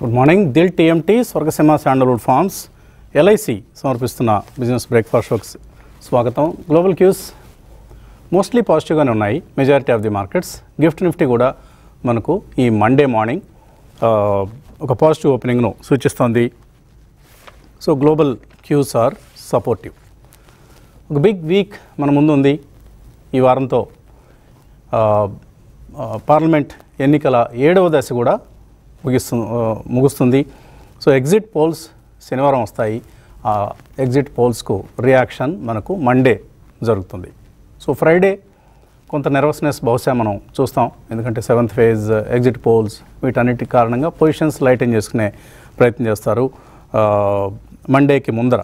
Good morning Dil TMT Swargaseema sandalwood farms LIC సమర్పిస్తున్న business breakfast షోకి స్వాగతం గ్లోబల్ క్యూస్ మోస్ట్లీ పాజిటివ్గానే ఉన్నాయి majority of the markets Gift Nifty కూడా మనకు ఈ మండే మార్నింగ్ ఆ, ఒక పాజిటివ్ ఓపెనింగ్ను సూచిస్తోంది so global cues are supportive ఒక బిగ్ వీక్ మన ముందు ఉంది ఈ వారంతో ఆ, ఆ, పార్లమెంట్ ఎన్నికల ఏడవ దశ కూడా ముగిస్తు ఆ, ముగుస్తుంది సో ఎగ్జిట్ పోల్స్ శనివారం వస్తాయి ఆ ఎగ్జిట్ పోల్స్కు రియాక్షన్ మనకు మండే జరుగుతుంది సో ఫ్రైడే కొంత నెర్వస్నెస్ బహుశా మనం చూస్తాం ఎందుకంటే సెవెంత్ ఫేజ్ ఎగ్జిట్ పోల్స్ వీటన్నిటి కారణంగా పొజిషన్స్ లైటన్ చేసుకునే ప్రయత్నం చేస్తారు ఆ, మండేకి ముందర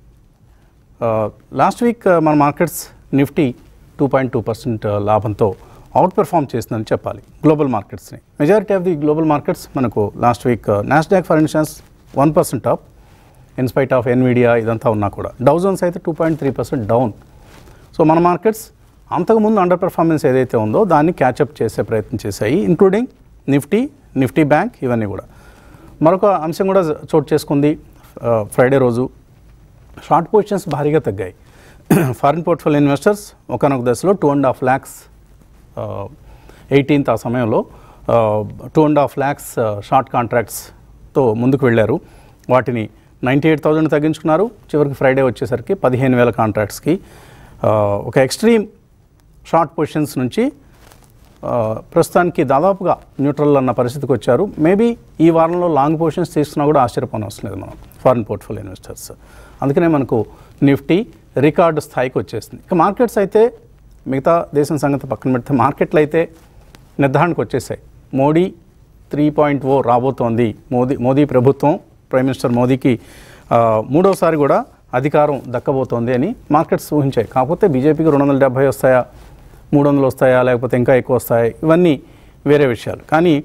లాస్ట్ వీక్ మన markets Nifty two point two percent లాభంతో అవుట్ పెర్ఫామ్ చేసిందని చెప్పాలి గ్లోబల్ మార్కెట్స్ని majority of the global markets మనకు last week Nasdaq for instance one percent up in spite of Nvidia ఇదంతా ఉన్నా కూడా డౌజన్స్ అయితే two point three percent down so మన మార్కెట్స్ అంతకుముందు అండర్ పెర్ఫార్మెన్స్ ఏదైతే ఉందో దాన్ని క్యాచప్ చేసే ప్రయత్నం చేశాయి ఇంక్లూడింగ్ నిఫ్టీ నిఫ్టీ బ్యాంక్ ఇవన్నీ కూడా మరొక అంశం కూడా చోటు చేసుకుంది ఫ్రైడే రోజు షార్ట్ పొజిషన్స్ భారీగా తగ్గాయి ఫారిన్ పోర్ట్ఫోలియో ఇన్వెస్టర్స్ ఒకనొక దశలో two and half lakhs eighteenth ఆ సమయంలో two and half lakhs short కాంట్రాక్ట్స్తో ముందుకు వెళ్ళారు వాటిని నైంటీ ఎయిట్ థౌజండ్ తగ్గించుకున్నారు చివరికి ఫ్రైడే వచ్చేసరికి పదిహేను వేల కాంట్రాక్ట్స్కి ఆ, ఒక ఎక్స్ట్రీమ్ షార్ట్ పొజిషన్స్ నుంచి ఆ, ప్రస్తుతానికి దాదాపుగా న్యూట్రల్ అన్న పరిస్థితికి వచ్చారు మేబీ ఈ వారంలో లాంగ్ పొజిషన్స్ తీసుకున్నా కూడా ఆశ్చర్యపోని అవసరం లేదు మనం ఫారిన్ పోర్ట్ఫోలియో ఇన్వెస్టర్స్ అందుకనే మనకు నిఫ్టీ రికార్డు స్థాయికి వచ్చేసింది ఇక మార్కెట్స్ అయితే మిగతా దేశం సంగతి పక్కన పెడితే మార్కెట్లు అయితే నిర్ధారణకు వచ్చేసాయి మోడీ త్రీ పాయింట్ ఓ రాబోతోంది మోదీ మోదీ ప్రభుత్వం ప్రైమ్ మినిస్టర్ మోదీకి ఆ, మూడోసారి కూడా అధికారం దక్కబోతోంది అని మార్కెట్స్ ఊహించాయి కాకపోతే బీజేపీకి రెండు వందల డెబ్బై వస్తాయా మూడు వందలు వస్తాయా లేకపోతే ఇంకా ఎక్కువ వస్తాయా ఇవన్నీ వేరే విషయాలు కానీ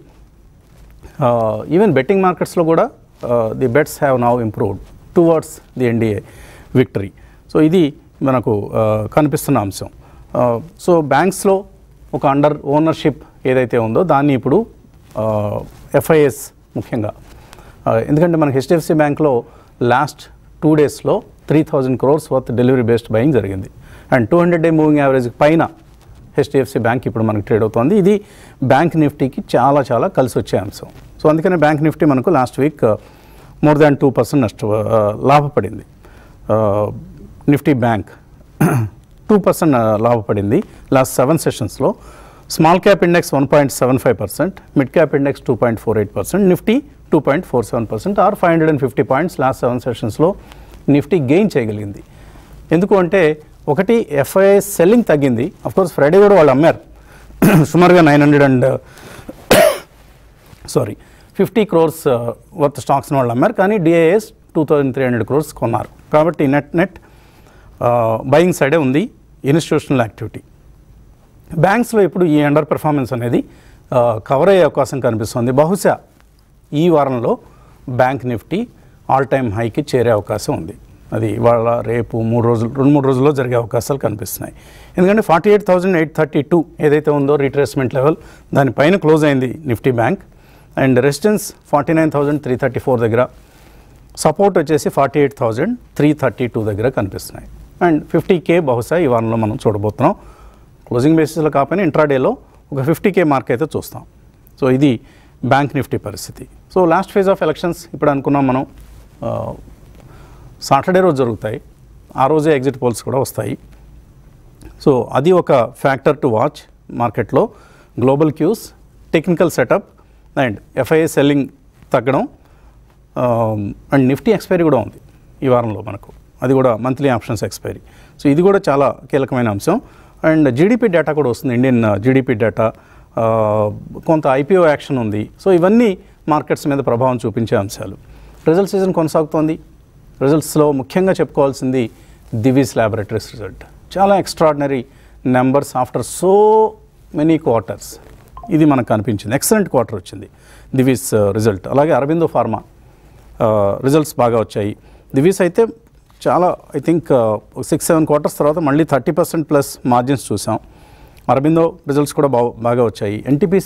ఈవెన్ బెట్టింగ్ మార్కెట్స్లో కూడా the bets have now improved towards the NDA victory so ఇది మనకు ఆ, కనిపిస్తున్న అంశం సో బ్యాంక్స్లో ఒక అండర్ ఓనర్షిప్ ఏదైతే ఉందో దాన్ని ఇప్పుడు ఎఫ్ఐఎస్ ముఖ్యంగా ఆ, ఎందుకంటే మనకి హెచ్డిఎఫ్సి బ్యాంక్లో లాస్ట్ టూ డేస్లో three thousand crores worth delivery based buying జరిగింది and two hundred day moving average పైన హెచ్డిఎఫ్సి బ్యాంక్ ఇప్పుడు మనకు ట్రేడ్ అవుతోంది ఇది బ్యాంక్ నిఫ్టీకి చాలా చాలా కలిసి వచ్చే అంశం సో అందుకనే బ్యాంక్ నిఫ్టీ మనకు last week more than two percent నష్ట ఆ, లాభపడింది ఆ, నిఫ్టీ బ్యాంక్ టూ పర్సెంట్ లాభపడింది లాస్ట్ సెవెన్ సెషన్స్లో small cap index one point seven five percent mid cap index two point four eight percent Nifty two point four seven percent or five hundred and fifty points last seven సెషన్స్లో Nifty gain చేయగలిగింది ఎందుకు అంటే ఒకటి FII selling తగ్గింది course Friday కూడా వాళ్ళు అమ్మారు సుమారుగా nine hundred and sorry fifty crores worth స్టాక్స్ని వాళ్ళు అమ్మారు కానీ DIIs two thousand three hundred crores కొన్నారు కాబట్టి నెట్ నెట్ బయింగ్ సైడే ఉంది ఇన్స్టిట్యూషనల్ యాక్టివిటీ బ్యాంక్స్లో ఇప్పుడు ఈ అండర్ పెర్ఫార్మెన్స్ అనేది కవర్ అయ్యే అవకాశం కనిపిస్తుంది బహుశా ఈ వారంలో బ్యాంక్ నిఫ్టీ ఆల్ టైమ్ హైకి చేరే అవకాశం ఉంది అది ఇవాళ రేపు మూడు రోజులు రెండు మూడు రోజుల్లో జరిగే అవకాశాలు కనిపిస్తున్నాయి ఎందుకంటే forty eight thousand eight thirty two ఏదైతే ఉందో రీట్రేస్మెంట్ లెవెల్ దానిపైన క్లోజ్ అయింది Nifty bank and resistance forty nine thousand three thirty four దగ్గర సపోర్ట్ వచ్చేసి forty eight thousand three thirty two దగ్గర కనిపిస్తున్నాయి అండ్ ఫిఫ్టీ కే బహుశా ఈ వారంలో మనం చూడబోతున్నాం క్లోజింగ్ బేసిస్లో కాకపోయినా ఇంట్రాడేలో ఒక ఫిఫ్టీ కే మార్క్ అయితే చూస్తాం సో ఇది బ్యాంక్ నిఫ్టీ పరిస్థితి so last phase of elections ఇప్పుడు అనుకున్నాం మనం ఆ, సాటర్డే రోజు జరుగుతాయి ఆ రోజే ఎగ్జిట్ పోల్స్ కూడా వస్తాయి సో అది ఒక ఫ్యాక్టర్ టు వాచ్ మార్కెట్లో global cues technical setup and FII selling తగ్గడం అండ్ నిఫ్టీ ఎక్స్పైరీ కూడా ఉంది ఈ వారంలో మనకు అది కూడా మంత్లీ ఆప్షన్స్ ఎక్స్పైరీ సో ఇది కూడా చాలా కీలకమైన అంశం అండ్ జీడిపి డేటా కూడా వస్తుంది ఇండియన్ జీడిపి డేటా కొంత ఐపీఓ యాక్షన్ ఉంది సో ఇవన్నీ మార్కెట్స్ మీద ప్రభావం చూపించే అంశాలు రిజల్ట్ సీజన్ కొనసాగుతోంది రిజల్ట్స్లో ముఖ్యంగా చెప్పుకోవాల్సింది దివీస్ ల్యాబొరేటరీస్ రిజల్ట్ చాలా extraordinary numbers after so many quarters ఇది మనకు కనిపించింది ఎక్సలెంట్ క్వార్టర్ వచ్చింది దివీస్ రిజల్ట్ అలాగే అరబిందో ఫార్మా రిజల్ట్స్ బాగా వచ్చాయి దివీస్ అయితే చాలా I think six seven quarters తర్వాత మళ్ళీ థర్టీ పర్సెంట్ ప్లస్ మార్జిన్స్ చూసాం అరబిందో రిజల్ట్స్ కూడా బా బాగా వచ్చాయి NTPC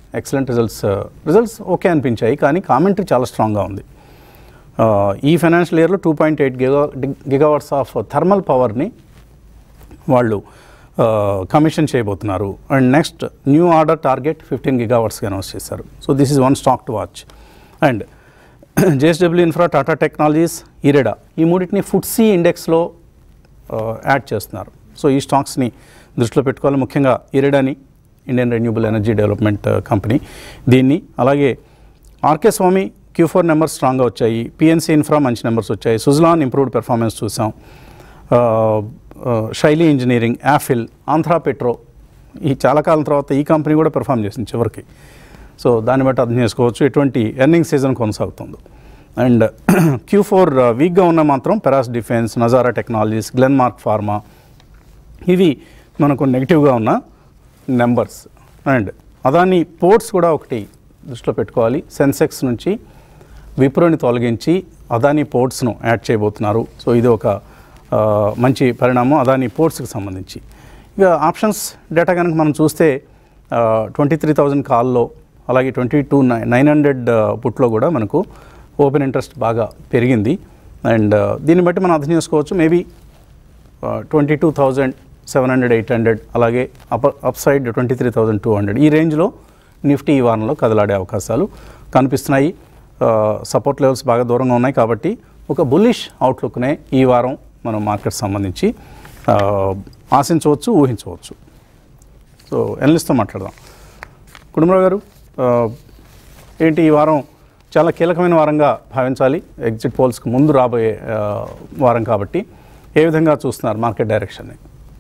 excellent results results okay అనిపించాయి కానీ కామెంటరీ చాలా స్ట్రాంగ్గా ఉంది ఆ, ఈ ఫైనాన్షియల్ ఇయర్లో two point eight giga gigawatts of thermal పవర్ని వాళ్ళు కమిషన్ చేయబోతున్నారు and next new order target fifteen గిగావర్స్కి అనౌన్స్ చేశారు so this is one stock to watch and JSW infra Tata technologies IREDA ఈ మూడింటిని ఫుడ్సీ ఇండెక్స్లో యాడ్ చేస్తున్నారు సో ఈ స్టాక్స్ని దృష్టిలో పెట్టుకోవాలి ముఖ్యంగా ఇరెడాని Indian renewable energy development company దీన్ని అలాగే RK Swamy Q four numbers స్ట్రాంగ్గా వచ్చాయి పిఎన్సీ ఇన్ఫ్రా మంచి నెంబర్స్ వచ్చాయి సుజలాన్ ఇంప్రూవ్డ్ పెర్ఫార్మెన్స్ చూసాం ఆ, ఆ, శైలి ఇంజనీరింగ్ యాఫిల్ ఆంధ్రా పెట్రో ఈ చాలా కాలం తర్వాత ఈ కంపెనీ కూడా పెర్ఫామ్ చేసింది చివరికి సో దాన్ని బట్టి అర్థం చేసుకోవచ్చు ఎటువంటి ఎర్నింగ్ సీజన్ కొనసాగుతుందో అండ్ క్యూ ఫోర్ వీక్గా ఉన్న మాత్రం Paras defence Nazara technologies Glenmark pharma ఇవి మనకు నెగిటివ్గా ఉన్న నెంబర్స్ అండ్ అదాని పోర్ట్స్ కూడా ఒకటి దృష్టిలో పెట్టుకోవాలి సెన్సెక్స్ నుంచి విప్రోని తొలగించి అదాని పోర్ట్స్ను యాడ్ చేయబోతున్నారు సో ఇది ఒక ఆ, మంచి పరిణామం అదాని పోర్ట్స్కి సంబంధించి ఇక ఆప్షన్స్ డేటా కనుక మనం చూస్తే ట్వంటీ త్రీ థౌజండ్ కాల్లో అలాగే ట్వంటీ టూ నైన్ హండ్రెడ్ పుట్లో కూడా మనకు ఓపెన్ ఇంట్రెస్ట్ బాగా పెరిగింది అండ్ దీన్ని బట్టి మనం అర్థం చేసుకోవచ్చు maybe twenty two thousand seven hundred eight hundred అలాగే up upside twenty three thousand two hundred ఈ రేంజ్లో నిఫ్టీ ఈ వారంలో కదలాడే అవకాశాలు కనిపిస్తున్నాయి సపోర్ట్ లెవెల్స్ బాగా దూరంగా ఉన్నాయి కాబట్టి ఒక బుల్లిష్ అవుట్లుక్నే ఈ వారం మనం మార్కెట్ సంబంధించి ఆ, ఆశించవచ్చు ఊహించవచ్చు సో ఎనలిస్ట్తో మాట్లాడదాం కుటుంబరావు గారు ఆ, ఏంటి ఈ వారం చాలా కీలకమైన వారంగా భావించాలి ఎగ్జిట్ పోల్స్కి ముందు రాబోయే ఆ, వారం కాబట్టి ఏ విధంగా చూస్తున్నారు మార్కెట్ డైరెక్షన్ని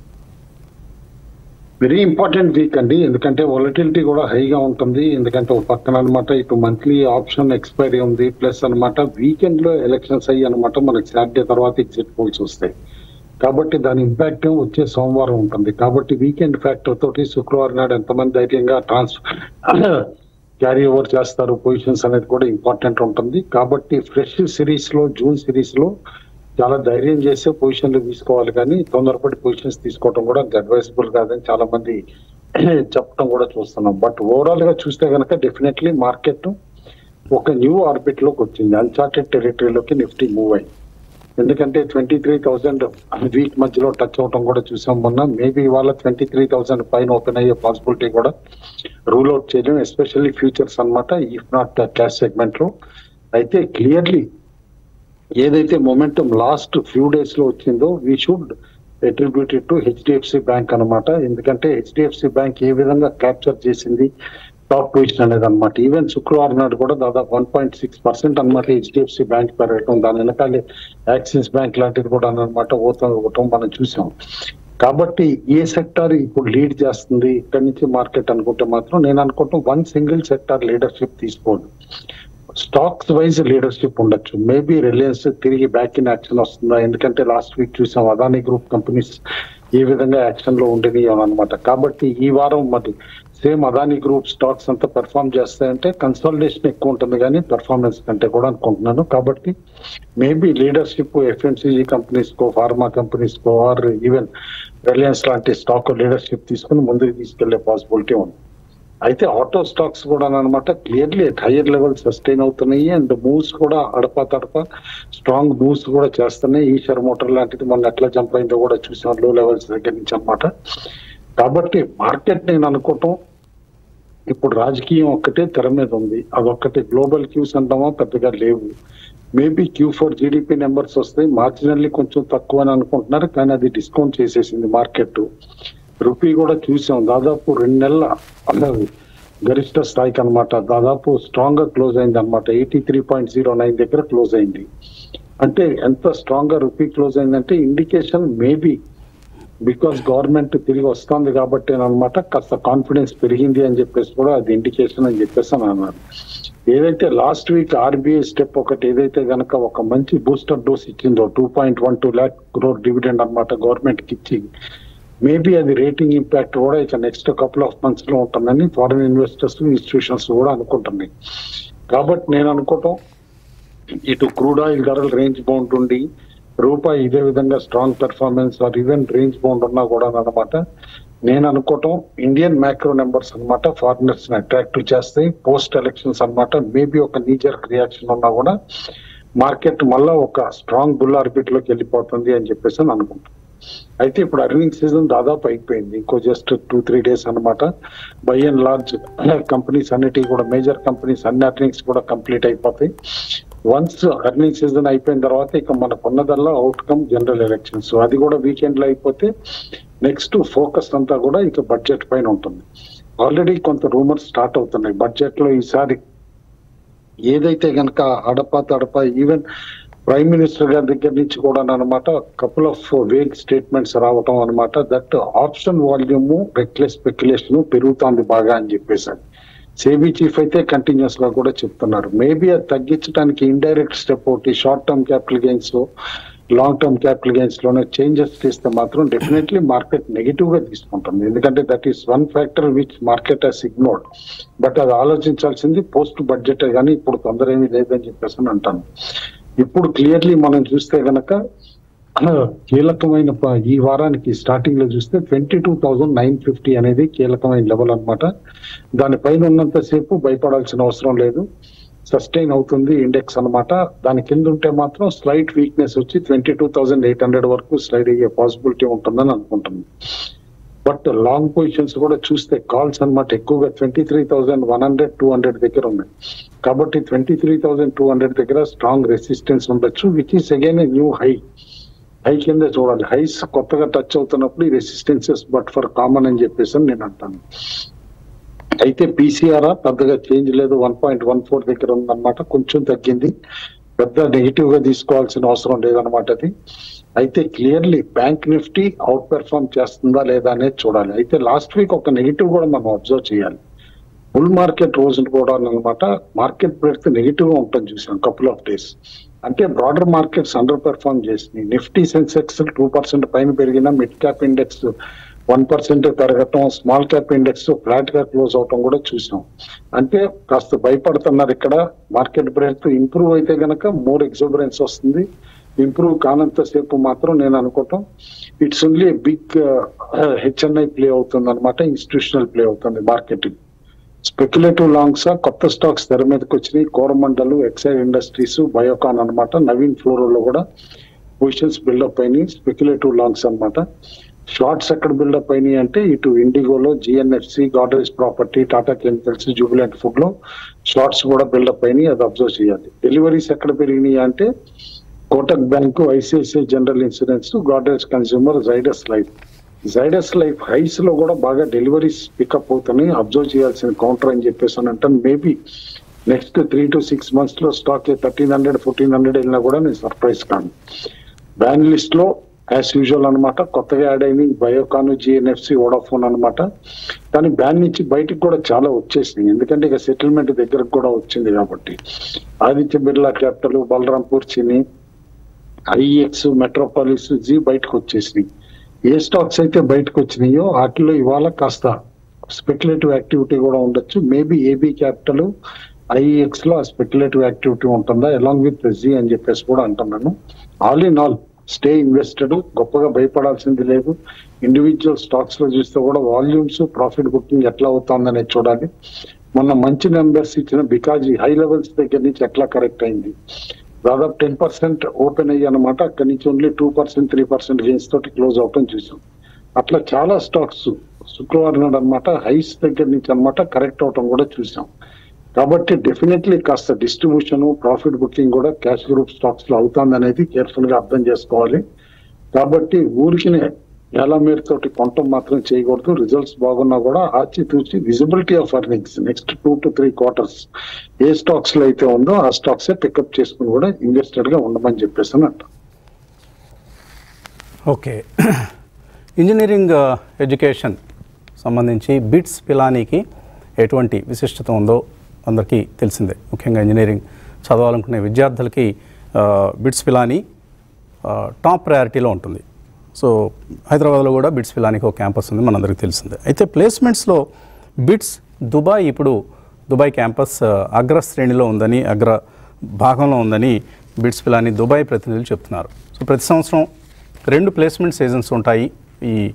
వెరీ ఇంపార్టెంట్ వీక్ అండి ఎందుకంటే వాలటిలిటీ కూడా హైగా ఉంటుంది ఎందుకంటే ఒక పక్కన అనమాట ఇటు మంత్లీ ఆప్షన్ ఎక్స్పైరీ ఉంది ప్లస్ అనమాట వీకెండ్ లో ఎలక్షన్స్ అయ్యి అనమాట మనకి సాటర్డే తర్వాత ఎగ్జిట్ పోల్స్ వస్తాయి కాబట్టి దాని ఇంపాక్ట్ వచ్చే సోమవారం ఉంటుంది కాబట్టి వీకెండ్ ఫ్యాక్టర్ తోటి శుక్రవారం నాడు ఎంతమంది ధైర్యంగా ట్రాన్స్ఫర్ క్యారీ ఓవర్ చేస్తారు పొజిషన్స్ అనేది కూడా ఇంపార్టెంట్ ఉంటుంది కాబట్టి ఫ్రెష్ సిరీస్ లో జూన్ సిరీస్ లో చాలా ధైర్యం చేసే పొజిషన్లు తీసుకోవాలి కానీ తొందరపడి పొజిషన్స్ తీసుకోవడం కూడా అడ్వైజబుల్ కాదని చాలా మంది చెప్పడం కూడా చూస్తున్నాం బట్ ఓవరాల్ గా చూస్తే కనుక డెఫినెట్లీ మార్కెట్ ఒక న్యూ ఆర్బిట్ లోకి వచ్చింది అన్చార్టెడ్ టెరిటరీలోకి నిఫ్టీ మూవ్ అయింది ఎందుకంటే ట్వంటీ త్రీ థౌసండ్ వీక్ మధ్యలో టచ్ అవటం కూడా చూసాం మొన్న మేబీ ఇవాళ ట్వంటీ త్రీ థౌసండ్ పైన ఓపెన్ అయ్యే పాసిబిలిటీ కూడా రూల్ అవుట్ చేయలేం ఎస్పెషల్లీ ఫ్యూచర్స్ అన్నమాట ఇఫ్ నాట్ క్యాష్ సెగ్మెంట్ లో అయితే క్లియర్లీ ఏదైతే మొమెంటం లాస్ట్ ఫ్యూ డేస్ లో వచ్చిందో we should attributed to HDFC bank అన్నమాట ఎందుకంటే హెచ్డిఎఫ్సి బ్యాంక్ ఏ విధంగా క్యాప్చర్ చేసింది టాప్ పొజిషన్ అనేది అనమాట ఈవెన్ శుక్రవారం నాడు కూడా దాదాపు వన్ పాయింట్ సిక్స్ పర్సెంట్ అనమాట హెచ్డిఎఫ్సి బ్యాంక్ పెరగటం దాని వెనకాలే యాక్సిస్ బ్యాంక్ లాంటిది కూడా అనమాట ఓతం మనం చూసాం కాబట్టి ఏ సెక్టార్ ఇప్పుడు లీడ్ చేస్తుంది ఇక్కడి నుంచి మార్కెట్ అనుకుంటే మాత్రం నేను అనుకుంటాం వన్ సింగిల్ సెక్టార్ లీడర్షిప్ తీసుకోదు స్టాక్స్ వైజ్ లీడర్షిప్ ఉండొచ్చు మేబీ రిలయన్స్ తిరిగి బ్యాక్ ఇన్ యాక్షన్ వస్తుందా ఎందుకంటే లాస్ట్ వీక్ చూసాం అదానీ గ్రూప్ కంపెనీస్ ఏ విధంగా యాక్షన్ లో ఉండేది అనమాట కాబట్టి ఈ వారం మరి సేమ్ అదానీ గ్రూప్ స్టాక్స్ అంతా పెర్ఫామ్ చేస్తాయంటే కన్సల్టేషన్ ఎక్కువ ఉంటుంది కానీ పెర్ఫార్మెన్స్ కంటే కూడా అనుకుంటున్నాను కాబట్టి మేబీ లీడర్షిప్ ఎఫ్ఎంసీజీ కంపెనీస్ కో ఫార్మా కంపెనీస్ కో ఆర్ ఈవెన్ రిలయన్స్ లాంటి స్టాక్ లీడర్షిప్ తీసుకుని ముందుకు తీసుకెళ్లే పాసిబిలిటీ ఉంది అయితే ఆటో స్టాక్స్ కూడా అనమాట క్లియర్లీ హైయర్ లెవెల్ సస్టైన్ అవుతున్నాయి అండ్ మూవ్స్ కూడా అడప తడప స్ట్రాంగ్ మూవ్స్ కూడా చేస్తున్నాయి ఈశ్వర్ మోటార్ లాంటిది మొన్న ఎట్లా జంప్ అయిందో కూడా చూసాం లో లెవెల్స్ దగ్గర నుంచి అనమాట కాబట్టి మార్కెట్ నేను అనుకోవటం ఇప్పుడు రాజకీయం ఒక్కటే తెర మీద ఉంది అదొక్కటి గ్లోబల్ క్యూస్ అంటామా పెద్దగా లేవు maybe Q four GDP numbers వస్తాయి మార్జినల్లీ కొంచెం తక్కువ అని అనుకుంటున్నారు కానీ అది డిస్కౌంట్ చేసేసింది మార్కెట్ రూపీ కూడా చూసాం దాదాపు రెండు నెలల అన్నది గరిష్ట స్థాయికి అనమాట దాదాపు స్ట్రాంగ్ గా క్లోజ్ అయింది అనమాట eighty three point zero nine దగ్గర క్లోజ్ అయింది అంటే ఎంత స్ట్రాంగ్ గా రూపీ క్లోజ్ అయిందంటే ఇండికేషన్ మేబీ బికాస్ గవర్నమెంట్ తిరిగి వస్తుంది కాబట్టి అనమాట కాస్త కాన్ఫిడెన్స్ పెరిగింది అని చెప్పేసి కూడా అది ఇండికేషన్ అని చెప్పేసి అని అన్నారు ఏదైతే లాస్ట్ వీక్ ఆర్బీఐ స్టెప్ ఒకటి ఏదైతే గనక ఒక మంచి బూస్టర్ డోస్ ఇచ్చిందో two point one two lakh crore dividend అనమాట గవర్నమెంట్ కి ఇచ్చి మేబీ అది రేటింగ్ ఇంపాక్ట్ కూడా ఇక నెక్స్ట్ కపుల్ ఆఫ్ మంత్స్ లో ఉంటుందని ఫారిన్ ఇన్వెస్టర్స్ ఇన్స్టిట్యూషన్స్ కూడా అనుకుంటున్నాయి కాబట్టి నేను అనుకోవటం ఇటు క్రూడ్ ఆయిల్ ధరలు రేంజ్ బౌండ్ ఉండి రూపాయి ఇదే విధంగా strong performance or even range bound ఉన్నా కూడా అనమాట నేను అనుకోవటం ఇండియన్ మ్యాక్రో నెంబర్స్ అన్నమాట ఫారినర్స్ ని అట్రాక్టివ్ చేస్తాయి పోస్ట్ ఎలక్షన్స్ అన్నమాట మేబీ ఒక నీజర్ రియాక్షన్ ఉన్నా కూడా మార్కెట్ మళ్ళా ఒక స్ట్రాంగ్ బుల్ ఆర్బిట్ లోకి వెళ్ళిపోతుంది అని చెప్పేసి అని అనుకుంటాను అయితే ఇప్పుడు అర్నింగ్ సీజన్ దాదాపు అయిపోయింది ఇంకో జస్ట్ టూ త్రీ డేస్ అన్నమాట బై అండ్ లార్జ్ కంపెనీస్ అన్నిటి కూడా మేజర్ కంపెనీస్ అన్ని అర్నింగ్స్ కూడా కంప్లీట్ అయిపోతాయి వన్స్ అర్నింగ్ సీజన్ అయిపోయిన తర్వాత ఇక మనకు ఉన్నదల్లా అవుట్కమ్ జనరల్ ఎలక్షన్స్ అది కూడా వీకెండ్ లో అయిపోతే నెక్స్ట్ ఫోకస్ అంతా కూడా ఇక బడ్జెట్ పైన ఉంటుంది ఆల్రెడీ కొంత రూమర్స్ స్టార్ట్ అవుతున్నాయి బడ్జెట్ లో ఈసారి ఏదైతే గనక అడప తడప ఈవెన్ ప్రైమ్ మినిస్టర్ గారి దగ్గర నుంచి కూడా అనమాట కపుల్ ఆఫ్ వేగ్ స్టేట్మెంట్స్ రావటం అనమాట that option volume reckless speculation పెరుగుతోంది బాగా అని చెప్పేసారు సేబీ చీఫ్ అయితే కంటిన్యూస్ గా కూడా చెప్తున్నారు మేబీ అది తగ్గించడానికి ఇండైరెక్ట్ స్టెప్ ఒకటి short term capital gains long term capital gains లోనే చేంజెస్ చేస్తే మాత్రం డెఫినెట్లీ మార్కెట్ నెగిటివ్ గా తీసుకుంటుంది ఎందుకంటే that is one factor which market has ignored but అది ఆలోచించాల్సింది పోస్ట్ బడ్జెట్ కానీ ఇప్పుడు తొందర ఏమీ లేదని చెప్పేసి అని అంటాను ఇప్పుడు క్లియర్లీ మనం చూస్తే గనక కీలకమైన ప- ఈ వారానికి స్టార్టింగ్ లో చూస్తే twenty two thousand nine fifty అనేది కీలకమైన లెవెల్ అన్నమాట దానిపైన ఉన్నంతసేపు భయపడాల్సిన అవసరం లేదు సస్టైన్ అవుతుంది ఇండెక్స్ అన్నమాట దాని కింద ఉంటే మాత్రం స్లైట్ వీక్నెస్ వచ్చి twenty two thousand eight hundred వరకు స్లైడ్ అయ్యే పాసిబిలిటీ ఉంటుందని అనుకుంటున్నాను బట్ లాంగ్ పొజిషన్స్ కూడా చూస్తే కాల్స్ అన్నమాట ఎక్కువగా twenty three thousand one hundred two hundred దగ్గర ఉన్నాయి కాబట్టి twenty three thousand two hundred దగ్గర స్ట్రాంగ్ రెసిస్టెన్స్ ఉండొచ్చు which is again new high high కింద చూడాలి హైస్ కొత్తగా టచ్ అవుతున్నప్పుడు ఈ రెసిస్టెన్సెస్ బట్ ఫర్ కామన్ అని చెప్పేసి అని నేను అంటాను అయితే పీసీఆర్ పెద్దగా చేంజ్ లేదు వన్ పాయింట్ వన్ ఫోర్ దగ్గర ఉందన్నమాట కొంచెం తగ్గింది పెద్ద నెగిటివ్ గా తీసుకోవాల్సిన అవసరం లేదన్నమాట అది అయితే clearly bank Nifty outperform చేస్తుందా లేదా అనేది చూడాలి అయితే లాస్ట్ వీక్ ఒక నెగిటివ్ కూడా మనం అబ్జర్వ్ చేయాలి బుల్ మార్కెట్ రోజు కూడా అనమాట మార్కెట్ బ్రెడ్త్ నెగిటివ్ గా ఉంటుంది చూసాం కపుల్ ఆఫ్ డేస్ అంటే బ్రాడర్ మార్కెట్స్ అండర్ పెర్ఫార్మ్ చేసినాయి నిఫ్టీ సెన్సెక్స్ టూ పర్సెంట్ పైన పెరిగిన mid cap index one percent పెరగటం స్మాల్ క్యాప్ ఇండెక్స్ ఫ్లాట్ గా క్లోజ్ అవటం కూడా చూసాం అంటే కాస్త భయపడుతున్నారు ఇక్కడ మార్కెట్ బ్రెడ్త్ ఇంప్రూవ్ అయితే గనక మోర్ ఎగ్జోబరెన్స్ వస్తుంది ఇంప్రూవ్ కానంతసేపు మాత్రం నేను అనుకోవటం it's only big HNI play అవుతుంది అనమాట ఇన్స్టిట్యూషనల్ ప్లే అవుతుంది మార్కెటింగ్ స్పెక్యులేటివ్ లాంగ్స్ కొత్త స్టాక్స్ తెర మీదకి వచ్చినాయి కోరమండలు ఎక్సైడ్ ఇండస్ట్రీస్ బయోకాన్ అన్నమాట నవీన్ ఫ్లోరోలో కూడా పొజిషన్స్ బిల్డప్ అయినాయి స్పెక్యులేటివ్ లాంగ్స్ అన్నమాట షార్ట్స్ ఎక్కడ బిల్డప్ అయినాయి అంటే ఇటు ఇండిగోలో GNFC Godrej property Tata chemicals Jubilant food లో షార్ట్స్ కూడా బిల్డప్ అయినాయి అది అబ్జర్వ్ చేయాలి డెలివరీస్ ఎక్కడ పెరిగినాయి అంటే Kotak bank ICICI general insurance Godrej consumer Zydus life Zydus life highs లో కూడా బాగా డెలివరీస్ పికప్ అవుతున్నాయి అబ్జర్వ్ చేయాల్సిన కౌంటర్ అని చెప్పేసి అని అంటాను maybe next three to six months లో stock thirteen hundred fourteen hundred వెళ్ళినా కూడా నేను సర్ప్రైజ్ కాను బ్యాన్ లిస్ట్ లో యాజ్ యూజువల్ అనమాట కొత్తగా యాడ్ అయిన బయోకాన్ జిఎన్ఎఫ్సి వోడాఫోన్ అనమాట కానీ బ్యాన్ నుంచి బయటికి కూడా చాలా వచ్చేసినాయి ఎందుకంటే ఇక సెటిల్మెంట్ దగ్గరకు కూడా వచ్చింది కాబట్టి Aditya Birla capital Balrampur Chini IEX Metropolis Zee బయటకు వచ్చేసినాయి ఏ స్టాక్స్ అయితే బయటకు వచ్చినాయో వాటిలో ఇవాళ కాస్త స్పెక్యులేటివ్ యాక్టివిటీ కూడా ఉండొచ్చు మేబీ ఏబీ క్యాపిటల్ ఐఎక్స్ లో స్పెక్యులేటివ్ యాక్టివిటీ ఉంటుందా అలాంగ్ విత్ జీ అని చెప్పేసి కూడా అంటున్నాను all in all stay invested గొప్పగా భయపడాల్సింది లేదు ఇండివిజువల్ స్టాక్స్ లో చూస్తే కూడా వాల్యూమ్స్ ప్రాఫిట్ బుకింగ్ ఎట్లా అవుతుందనేది చూడాలి మొన్న మంచి నెంబర్స్ ఇచ్చిన బికాజ్ ఈ హై లెవెల్స్ దగ్గర నుంచి ఎట్లా కరెక్ట్ అయింది దాదాపు టెన్ పర్సెంట్ ఓపెన్ అయ్యి అనమాట అక్కడి నుంచి only two percent three percent gains తోటి క్లోజ్ అవటం చూసాం అట్లా చాలా స్టాక్స్ శుక్రవారం నాడు అనమాట హైస్ దగ్గర నుంచి అనమాట కరెక్ట్ అవటం కూడా చూసాం కాబట్టి డెఫినెట్లీ కాస్త డిస్ట్రిబ్యూషన్ ప్రాఫిట్ బుకింగ్ కూడా క్యాష్ గ్రూప్ స్టాక్స్ లో అవుతుంది అనేది కేర్ఫుల్ గా అర్థం చేసుకోవాలి కాబట్టి ఊరికి ఎలా మీరు తోటి కొనటం మాత్రం చేయకూడదు రిజల్ట్స్ బాగున్నా కూడా ఆచితూచి visibility of earnings next two to three quarters ఏ స్టాక్స్ లో అయితే ఉందో ఆ స్టాక్స్ పికప్ చేసుకుని కూడా ఇన్వెస్టెడ్ గా ఉండమని చెప్పేసి అని అంటాం ఓకే ఇంజనీరింగ్ ఆ, ఎడ్యుకేషన్ సంబంధించి బిట్స్ పిలానీకి ఎటువంటి విశిష్టత ఉందో అందరికీ తెలిసిందే ముఖ్యంగా ఇంజనీరింగ్ చదవాలనుకునే విద్యార్థులకి ఆ, బిట్స్ పిలానీ ఆ, టాప్ ప్రయారిటీలో ఉంటుంది సో హైదరాబాద్లో కూడా బిట్స్ పిలానికి ఒక క్యాంపస్ ఉంది మనందరికీ తెలిసిందే అయితే ప్లేస్మెంట్స్లో బిట్స్ దుబాయ్ ఇప్పుడు దుబాయ్ క్యాంపస్ ఆ, అగ్ర శ్రేణిలో ఉందని అగ్ర భాగంలో ఉందని బిట్స్ పిలాని దుబాయ్ ప్రతినిధులు చెప్తున్నారు సో ప్రతి సంవత్సరం రెండు ప్లేస్మెంట్ సీజన్స్ ఉంటాయి ఈ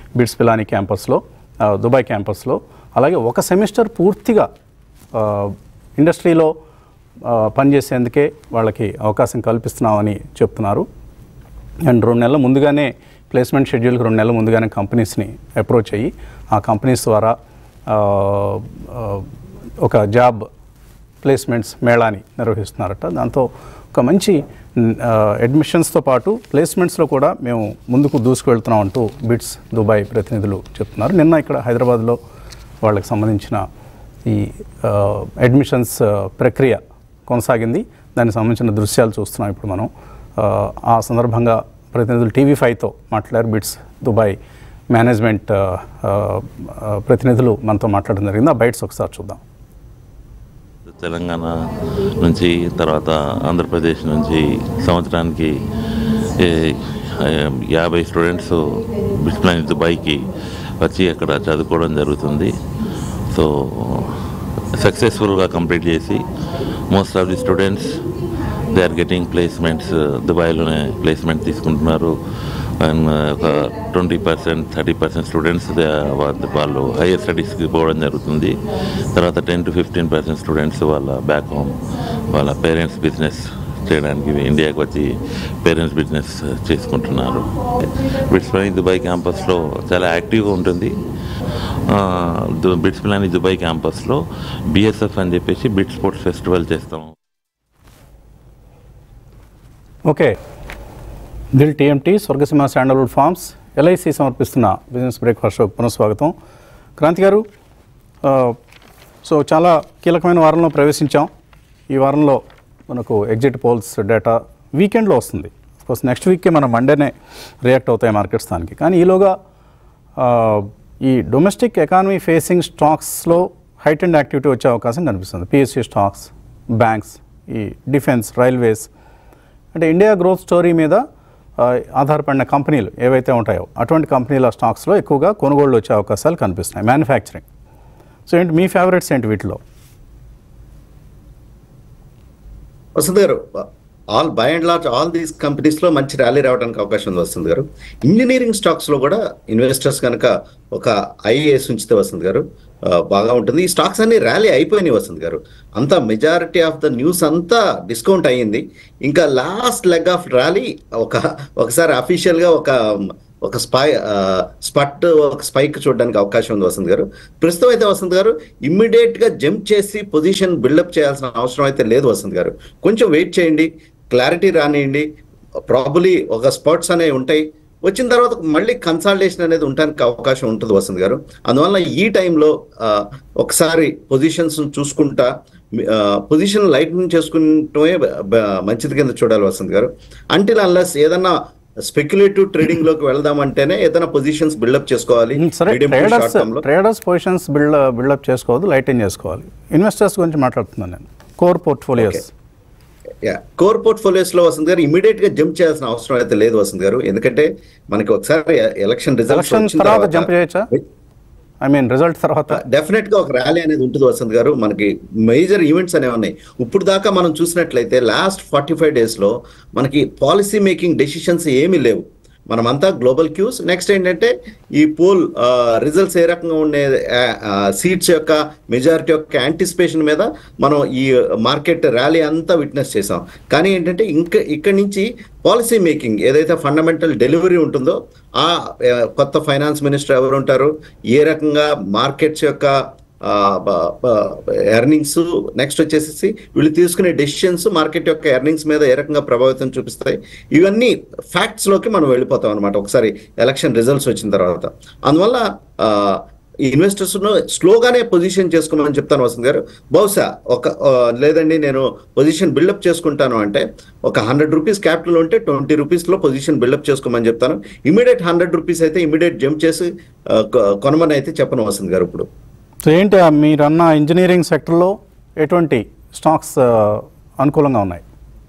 బిట్స్ పిలాని క్యాంపస్లో ఆ, దుబాయ్ క్యాంపస్లో అలాగే ఒక సెమిస్టర్ పూర్తిగా ఆ, ఇండస్ట్రీలో ఆ, పనిచేసేందుకే వాళ్ళకి అవకాశం కల్పిస్తున్నామని చెప్తున్నారు అండ్ రెండు నెలల ముందుగానే ప్లేస్మెంట్ షెడ్యూల్కి రెండు నెలల ముందుగానే కంపెనీస్ని అప్రోచ్ అయ్యి ఆ కంపెనీస్ ద్వారా ఆ, ఆ, ఒక జాబ్ ప్లేస్మెంట్స్ మేళాని నిర్వహిస్తున్నారట దాంతో ఒక మంచి అడ్మిషన్స్తో పాటు ప్లేస్మెంట్స్లో కూడా మేము ముందుకు దూసుకువెళ్తున్నాం అంటూ బిట్స్ దుబాయ్ ప్రతినిధులు చెప్తున్నారు నిన్న ఇక్కడ హైదరాబాద్లో వాళ్ళకి సంబంధించిన ఈ అడ్మిషన్స్ ప్రక్రియ కొనసాగింది దానికి సంబంధించిన దృశ్యాలు చూస్తున్నాం ఇప్పుడు మనం ఆ, ఆ సందర్భంగా ప్రతినిధులు టీవీ ఫైవ్తో మాట్లాడారు బిట్స్ దుబాయ్ మేనేజ్మెంట్ ఆ, ఆ, ఆ, ప్రతినిధులు మనతో మాట్లాడడం జరిగింది ఆ బైట్స్ ఒకసారి చూద్దాం తెలంగాణ నుంచి తర్వాత ఆంధ్రప్రదేశ్ నుంచి సంవత్సరానికి ఏ, ఏ, యాభై స్టూడెంట్స్ బిస్ప్లాన్ దుబాయ్కి వచ్చి అక్కడ చదువుకోవడం జరుగుతుంది సో సక్సెస్ఫుల్గా కంప్లీట్ చేసి most of the students they are getting placements దుబాయ్లోనే ప్లేస్మెంట్ తీసుకుంటున్నారు అండ్ ఒక twenty percent thirty percent students వాళ్ళు హైయర్ స్టడీస్కి పోవడం జరుగుతుంది తర్వాత ten to fifteen percent students వాళ్ళ బ్యాక్ హోమ్ వాళ్ళ పేరెంట్స్ బిజినెస్ చేయడానికి ఇండియాకి వచ్చి పేరెంట్స్ బిజినెస్ చేసుకుంటున్నారు బిట్స్ ప్లాని దుబాయ్ క్యాంపస్లో చాలా యాక్టివ్గా ఉంటుంది బిట్స్ ప్లాని దుబాయ్ క్యాంపస్లో బిఎస్ఎఫ్ అని చెప్పేసి బిట్ స్పోర్ట్స్ ఫెస్టివల్ చేస్తాం ఓకే దిల్ TMT Swargaseema sandalwood farms LIC సమర్పిస్తున్న బిజినెస్ బ్రేక్ఫాస్ట్ షోకి పునఃస్వాగతం క్రాంతి గారు ఆ, సో చాలా కీలకమైన వారంలో ప్రవేశించాం ఈ వారంలో మనకు ఎగ్జిట్ పోల్స్ డేటా వీకెండ్లో వస్తుంది కోర్స్ నెక్స్ట్ వీక్కే మనం మండేనే రియాక్ట్ అవుతాయి మార్కెట్స్ దానికి కానీ ఈలోగా ఆ, ఈ డొమెస్టిక్ ఎకానమీ ఫేసింగ్ స్టాక్స్లో హైట్ అండ్ యాక్టివిటీ వచ్చే అవకాశం కనిపిస్తుంది పిఎస్సి స్టాక్స్ బ్యాంక్స్ ఈ డిఫెన్స్ రైల్వేస్ అంటే ఇండియా గ్రోత్ స్టోరీ మీద ఆ, ఆధారపడిన కంపెనీలు ఏవైతే ఉంటాయో అటువంటి కంపెనీల స్టాక్స్లో ఎక్కువగా కొనుగోళ్ళు వచ్చే అవకాశాలు కనిపిస్తున్నాయి మ్యానుఫ్యాక్చరింగ్ సో ఏంటి మీ ఫేవరెట్స్ ఏంటి వీటిలో Vasant garu all by and large all these companies లో మంచి ర్యాలీ రావడానికి అవకాశం ఉంది వసంత్ గారు ఇంజనీరింగ్ స్టాక్స్ లో కూడా ఇన్వెస్టర్స్ కనుక ఒక ఐఏఎస్ ఉంచితే వసంత్ గారు ఆ, బాగా ఉంటుంది ఈ స్టాక్స్ అన్ని ర్యాలీ అయిపోయినాయి వసంత్ గారు అంతా మెజారిటీ ఆఫ్ ద న్యూస్ అంతా డిస్కౌంట్ అయ్యింది ఇంకా లాస్ట్ లెగ్ ఆఫ్ ర్యాలీ ఒక ఒకసారి అఫీషియల్ గా ఒక ఒక స్పై స్పట్ ఒక స్పైక్ చూడడానికి అవకాశం ఉంది వసంత్ గారు ప్రస్తుతం అయితే వసంత్ గారు ఇమ్మీడియట్ గా జంప్ చేసి పొజిషన్ బిల్డప్ చేయాల్సిన అవసరం అయితే లేదు వసంత్ గారు కొంచెం వెయిట్ చేయండి క్లారిటీ రానియండి ప్రాబులీ ఒక స్పాట్స్ అనేవి ఉంటాయి వచ్చిన తర్వాత మళ్ళీ కన్సల్టేషన్ అనేది ఉండడానికి అవకాశం ఉంటుంది వసంత్ గారు అందువల్ల ఈ టైంలో ఒకసారి పొజిషన్స్ చూసుకుంటా పొజిషన్ లైట్నింగ్ చేసుకుంటమే బ- మంచిది కింద చూడాలి వసంత్ గారు అంటిల్ అన్లెస్ ఏదన్నా స్పెక్యులేటివ్ ట్రేడింగ్ లోకి వెళ్దామంటేనే ఏదైనా పొజిషన్స్ బిల్డప్ చేసుకోవాలి ఉమ్, సరే Medium to traders short term లో. ట్రేడర్స్ పొజిషన్స్ బిల్డ్ బిల్డప్ చేసుకోవద్దు లైటింగ్ చేసుకోవాలి ఇన్వెస్టర్స్ గురించి మాట్లాడుతున్నాను నేను కోర్ పోర్ట్ఫోలియోస్ యా కోర్ పోర్ట్ఫోలియోస్ లో వసంత్ గారు ఇమీడియట్ గా జంప్ చేయాల్సిన అవసరం అయితే లేదు వసంత్ గారు ఎందుకంటే మనకి ఒకసారి ఎలక్షన్ రిజల్ట్స్ ఎలక్షన్ తర్వాత జంప్ చేయొచ్చా ఐ మీన్ రిజల్ట్ తర్వాత డెఫినెట్ గా ఒక ర్యాలీ అనేది ఉంటుంది వసంత్ గారు మనకి మేజర్ ఈవెంట్స్ అనేవి ఉన్నాయి ఇప్పుడు దాకా మనం చూసినట్లయితే లాస్ట్ ఫార్టీ ఫైవ్ డేస్ లో మనకి పాలసీ మేకింగ్ డెసిషన్స్ ఏమీ లేవు మనమంతా గ్లోబల్ క్యూస్ నెక్స్ట్ ఏంటంటే ఈ పోల్ రిజల్ట్స్ ఏ రకంగా ఉండే సీట్స్ యొక్క మెజారిటీ యొక్క యాంటిసిపేషన్ మీద మనం ఈ మార్కెట్ ర్యాలీ అంతా విట్నెస్ చేసాం కానీ ఏంటంటే ఇంకా ఇక్కడి నుంచి పాలసీ మేకింగ్ ఏదైతే ఫండమెంటల్ డెలివరీ ఉంటుందో ఆ ఆ, కొత్త ఫైనాన్స్ మినిస్టర్ ఎవరు ఉంటారు ఏ రకంగా మార్కెట్స్ యొక్క ఎర్నింగ్స్ నెక్స్ట్ వచ్చేసి వీళ్ళు తీసుకునే డెసిషన్స్ మార్కెట్ యొక్క ఎర్నింగ్స్ మీద ఏ రకంగా ప్రభావితం చూపిస్తాయి ఇవన్నీ ఫ్యాక్ట్స్ లోకి మనం వెళ్ళిపోతాం అనమాట ఒకసారి ఎలక్షన్ రిజల్ట్స్ వచ్చిన తర్వాత అందువల్ల ఆ, ఈ ఇన్వెస్టర్స్ స్లోగానే పొజిషన్ చేసుకోమని చెప్తాను వసంత్ గారు బహుశా ఒక ఆ, లేదండి నేను పొజిషన్ బిల్డప్ చేసుకుంటాను అంటే ఒక హండ్రెడ్ రూపీస్ క్యాపిటల్ ఉంటే ట్వంటీ రూపీస్లో పొజిషన్ బిల్డప్ చేసుకోమని చెప్తాను ఇమీడియట్ హండ్రెడ్ రూపీస్ అయితే ఇమీడియట్ జంప్ చేసి ఆ, కొ- కొనమని అయితే చెప్పను వసంత్ గారు ఇప్పుడు సో ఏంటి ఆ మీరన్న ఇంజనీరింగ్ సెక్టర్లో ఎటువంటి స్టాక్స్ ఆ, అనుకూలంగా ఉన్నాయి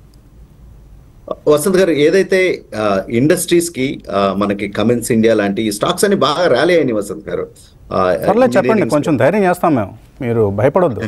వసంత్ గారు ఏదైతే ఇండస్ట్రీస్ కి ఆ, మనకి కమిన్స్ ఇండియా లాంటి ఈ స్టాక్స్ అని బాగా ర్యాలీ అయినాయి వసంత్ గారు ఆ, పర్లేదు చెప్పండి engineering కొంచెం ధైర్యం చేస్తాం మేము మీరు భయపడొద్దు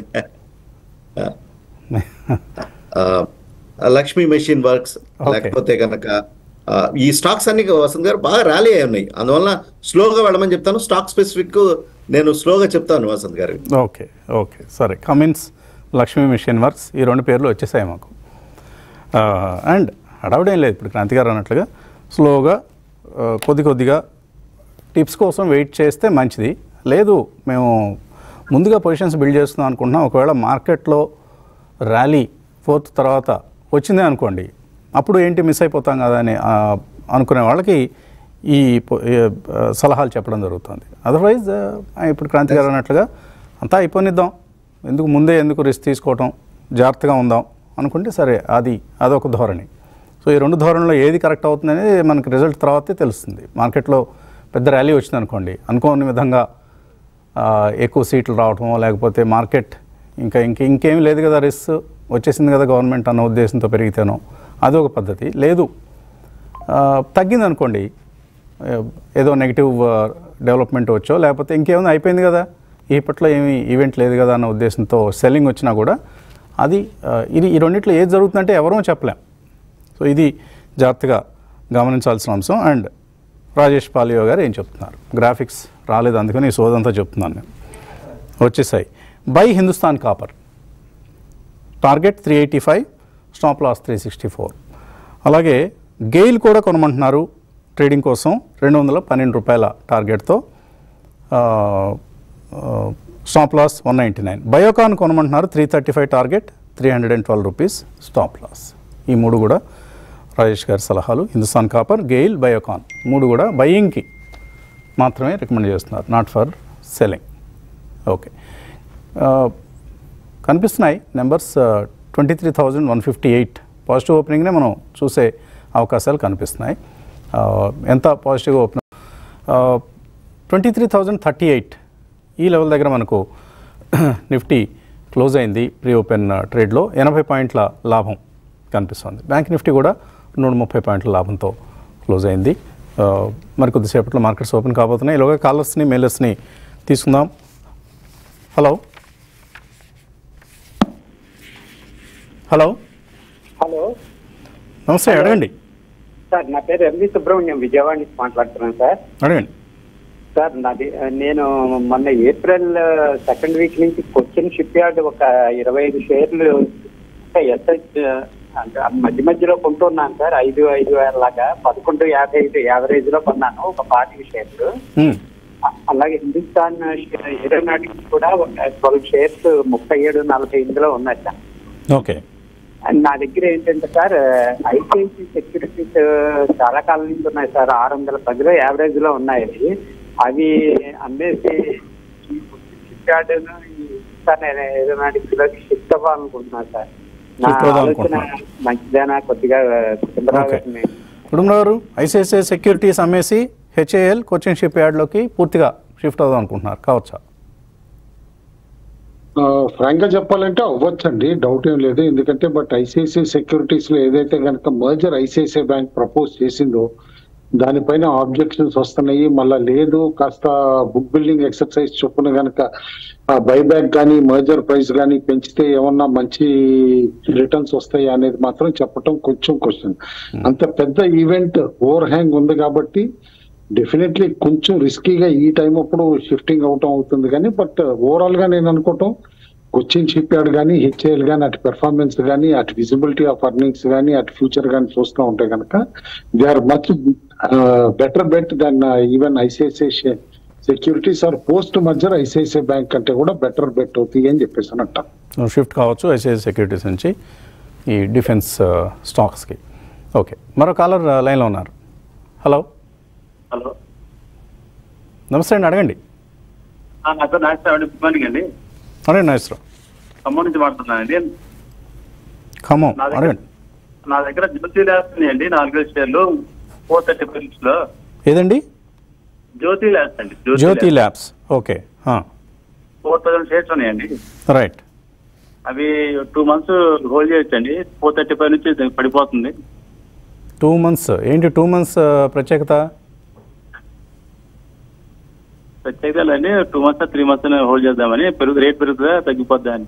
ఆ, లక్ష్మీ మెషిన్ వర్క్స్ Okay. లేకపోతే కనుక ఆ, ఈ స్టాక్స్ అన్ని వసంత్ గారు బాగా ర్యాలీ అయి ఉన్నాయి అందువల్ల స్లోగా వెళ్ళమని చెప్తాను స్టాక్ స్పెసిఫిక్ నేను స్లోగా చెప్తాను వసంత్ గారు ఓకే ఓకే సరే కమిన్స్ లక్ష్మీ మిషన్ వర్క్స్ ఈ రెండు పేర్లు వచ్చేసాయి మాకు అండ్ హడావుడేం లేదు ఇప్పుడు క్రాంతి గారు అన్నట్లుగా స్లోగా ఆ, కొద్ది కొద్దిగా టిప్స్ కోసం వెయిట్ చేస్తే మంచిది లేదు మేము ముందుగా పొజిషన్స్ బిల్డ్ చేస్తున్నాం అనుకుంటున్నాం ఒకవేళ మార్కెట్లో ర్యాలీ ఫోర్త్ తర్వాత వచ్చిందే అనుకోండి అప్పుడు ఏంటి మిస్ అయిపోతాం కదా అని ఆ, అనుకునే వాళ్ళకి ఈ పొ- ఈ, ఆ, సలహాలు చెప్పడం జరుగుతుంది అదర్వైజ్ ఇప్పుడు క్రాంతి గారు అన్నట్లుగా అంతా అయిపోనిద్దాం ఎందుకు ముందే ఎందుకు రిస్క్ తీసుకోవటం జాగ్రత్తగా ఉందాం అనుకుంటే సరే అది అదొక ధోరణి సో ఈ రెండు ధోరణిలో ఏది కరెక్ట్ అవుతుంది అనేది మనకి రిజల్ట్ తర్వాతే తెలుస్తుంది మార్కెట్లో పెద్ద ర్యాలీ వచ్చింది అనుకోండి అనుకోని విధంగా ఆ, ఎక్కువ సీట్లు రావటమో లేకపోతే మార్కెట్ ఇంకా ఇంక ఇంకేం లేదు కదా రిస్క్ వచ్చేసింది కదా గవర్నమెంట్ అన్న ఉద్దేశంతో పెరిగితేనో అదొక పద్ధతి లేదు ఆ, తగ్గింది అనుకోండి ఆ, ఏదో నెగిటివ్ డెవలప్మెంట్ వచ్చో లేకపోతే ఇంకేమైనా అయిపోయింది కదా ఇప్పట్లో ఏమి ఈవెంట్ లేదు కదా అన్న ఉద్దేశంతో సెల్లింగ్ వచ్చినా కూడా అది ఆ, ఇది ఈ రెండిట్లో ఏది జరుగుతుందంటే ఎవరూ చెప్పలేం సో ఇది జాగ్రత్తగా గమనించాల్సిన అంశం అండ్ రాజేష్ పాలియో గారు ఏం చెప్తున్నారు గ్రాఫిక్స్ రాలేదు అందుకని ఈ సోదంతా చెప్తున్నాను నేను వచ్చేసాయి buy Hindustan copper target three eighty five stop loss three sixty four అలాగే గెయిల్ కూడా కొనమంటున్నారు ట్రేడింగ్ కోసం రెండు వందల పన్నెండు రూపాయల టార్గెట్తో stop loss one ninety nine Biocon కొనమంటున్నారు three thirty five target three hundred and twelve rupees stop loss ఈ మూడు కూడా రాజేష్ గారి సలహాలు హిందుస్థాన్ కాపర్ గెయిల్ బయోకాన్ మూడు కూడా బయింగ్కి మాత్రమే రికమెండ్ చేస్తున్నారు నాట్ ఫర్ సెల్లింగ్ ఓకే కనిపిస్తున్నాయి numbers twenty three thousand one fifty eight positive ఓపెనింగ్నే మనం చూసే అవకాశాలు కనిపిస్తున్నాయి ఆ, ఎంత పాజిటివ్గా open twenty three thousand thirty eight ఈ లెవెల్ దగ్గర మనకు నిఫ్టీ క్లోజ్ అయింది ప్రీ ఓపెన్ ట్రేడ్లో ఎనభై పాయింట్ల లాభం కనిపిస్తుంది బ్యాంక్ నిఫ్టీ కూడా నూట ముప్పై పాయింట్ల లాభంతో క్లోజ్ అయింది ఆ, మరి కొద్దిసేపట్లో మార్కెట్స్ ఓపెన్ కాబోతున్నాయి ఈలోగా కాలర్స్ని మెయిలర్స్ని తీసుకుందాం హలో హలో హలో నమస్తే అడగండి సార్ నా పేరు ఎంవి సుబ్రహ్మణ్యం విజయవాడ నుంచి మాట్లాడుతున్నాను సార్ అడగండి సార్ నాది నేను మొన్న ఏప్రిల్ సెకండ్ వీక్ నుంచి కొచ్చిన్ షిప్ యార్డ్ ఒక ఇరవై ఐదు షేర్లు ఎస్ఎస్ అంటే ఆ మధ్య మధ్యలో కొంటున్నాను సార్ ఐదు ఐదు వేల లాగా పదకొండు యాభై ఐదు యావరేజ్ లో కొన్నాను ఒక పాతిక షేర్లు మ్మ్. అ- అలాగే హిందుస్థాన్ ఏరోనాటిక్స్ కూడా ఒక ట్వెల్వ్ షేర్స్ ముప్పై ఏడు నలభై ఎనిమిదిలో ఉన్నాయి సార్ ఓకే అండ్ నా దగ్గర ఏంటంటే సార్ ఐసిఐసి సెక్యూరిటీస్ చాలా కాలం నుంచి ఉన్నాయి సార్ ఆరు వందల పదిలో యావరేజ్ లో ఉన్నాయి అవి అవి అమ్మేసి ఈ షిప్ యార్డును ఈ హిందుస్థాన్ ఏరోనాటిక్స్ లోకి షిఫ్ట్ అవ్వాలనుకుంటున్నాను సార్ నా Shift అవుదాం ఆలోచన అనుకుంటున్నారు. మంచిదేనా కొద్దిగా చంద్రబాబు ఓకే గారిని కుటుంబరావు గారు ఐసిఐసిఐ సెక్యూరిటీస్ అమ్మేసి హెచ్ఏఎల్ కోచింగ్ షిప్ యార్డ్లోకి పూర్తిగా షిఫ్ట్ అవుదాం అనుకుంటున్నారు కావచ్చా ఫ్రాంక్ గా చెప్పాలంటే అవ్వచ్చండి డౌట్ ఏం లేదు ఎందుకంటే బట్ ఐసిఐసిఐ సెక్యూరిటీస్ లో ఏదైతే కనుక మర్జర్ ఐసిఐసిఐ బ్యాంక్ ప్రపోజ్ చేసిందో దానిపైన ఆబ్జెక్షన్స్ వస్తున్నాయి మళ్ళా లేదు కాస్త బుక్ బిల్డింగ్ ఎక్సర్సైజ్ చొప్పున కనుక బైబ్యాక్ కానీ మర్జర్ ప్రైస్ కానీ పెంచితే ఏమన్నా మంచి రిటర్న్స్ వస్తాయి అనేది మాత్రం చెప్పటం కొంచెం క్వశ్చన్ అంత పెద్ద ఈవెంట్ ఓవర్ హ్యాంగ్ ఉంది కాబట్టి డెఫినెట్లీ కొంచెం రిస్కీగా ఈ టైం అప్పుడు షిఫ్టింగ్ అవటం అవుతుంది కానీ బట్ ఓవరాల్ గా నేను అనుకోవటం కొచ్చిన్ షిప్ యార్డ్ కానీ హెచ్ఏఎల్ కానీ అటు పెర్ఫార్మెన్స్ కానీ అటు విజిబిలిటీ ఆఫ్ అర్నింగ్స్ కానీ అటు ఫ్యూచర్ కానీ చూస్తూ ఉంటే కనుక they are much better bet than even ICICI securities or post మధ్యర్ ఐసిఐసిఐ బ్యాంక్ కంటే కూడా బెటర్ బెట్ అవుతాయి అని చెప్పేసి అని అంటాను షిఫ్ట్ కావచ్చు ఐసిఐసిఐ సెక్యూరిటీస్ నుంచి ఈ డిఫెన్స్ స్టాక్స్కి ఓకే మరో కాలర్ లైన్లో ఉన్నారు హలో హలో నమస్తే అండి అడగండి ఆ, నా పేరు నాగేశ్వరరావు గుడ్ మార్నింగ్ అండి అడగండి నాగేశ్వరరావు ఖమ్మం నుంచి మాట్లాడుతున్నానండి ఖమ్మం నా దగ్గర అడగండి నా దగ్గర జ్యోతి ల్యాబ్స్ ఉన్నాయండి నాలుగైదు షేర్లు ఫోర్ థర్టీ ఫైవ్ లో ఏదండి జ్యోతి ల్యాబ్స్ అండి Jyothi labs okay four thousand shares ఉన్నాయండి రైట్ అవి టూ మంత్స్ హోల్డ్ చేయొచ్చండి ఫోర్ థర్టీ ఫైవ్ నుంచి ఇది పడిపోతుంది టూ మంత్స్ ఏంటి టూ మంత్స్ ప్రత్యేకత ప్రత్యేకత అండి two months three months hold చేద్దామని పెరుగు రేట్ పెరుగుతుందా తగ్గిపోద్దా అని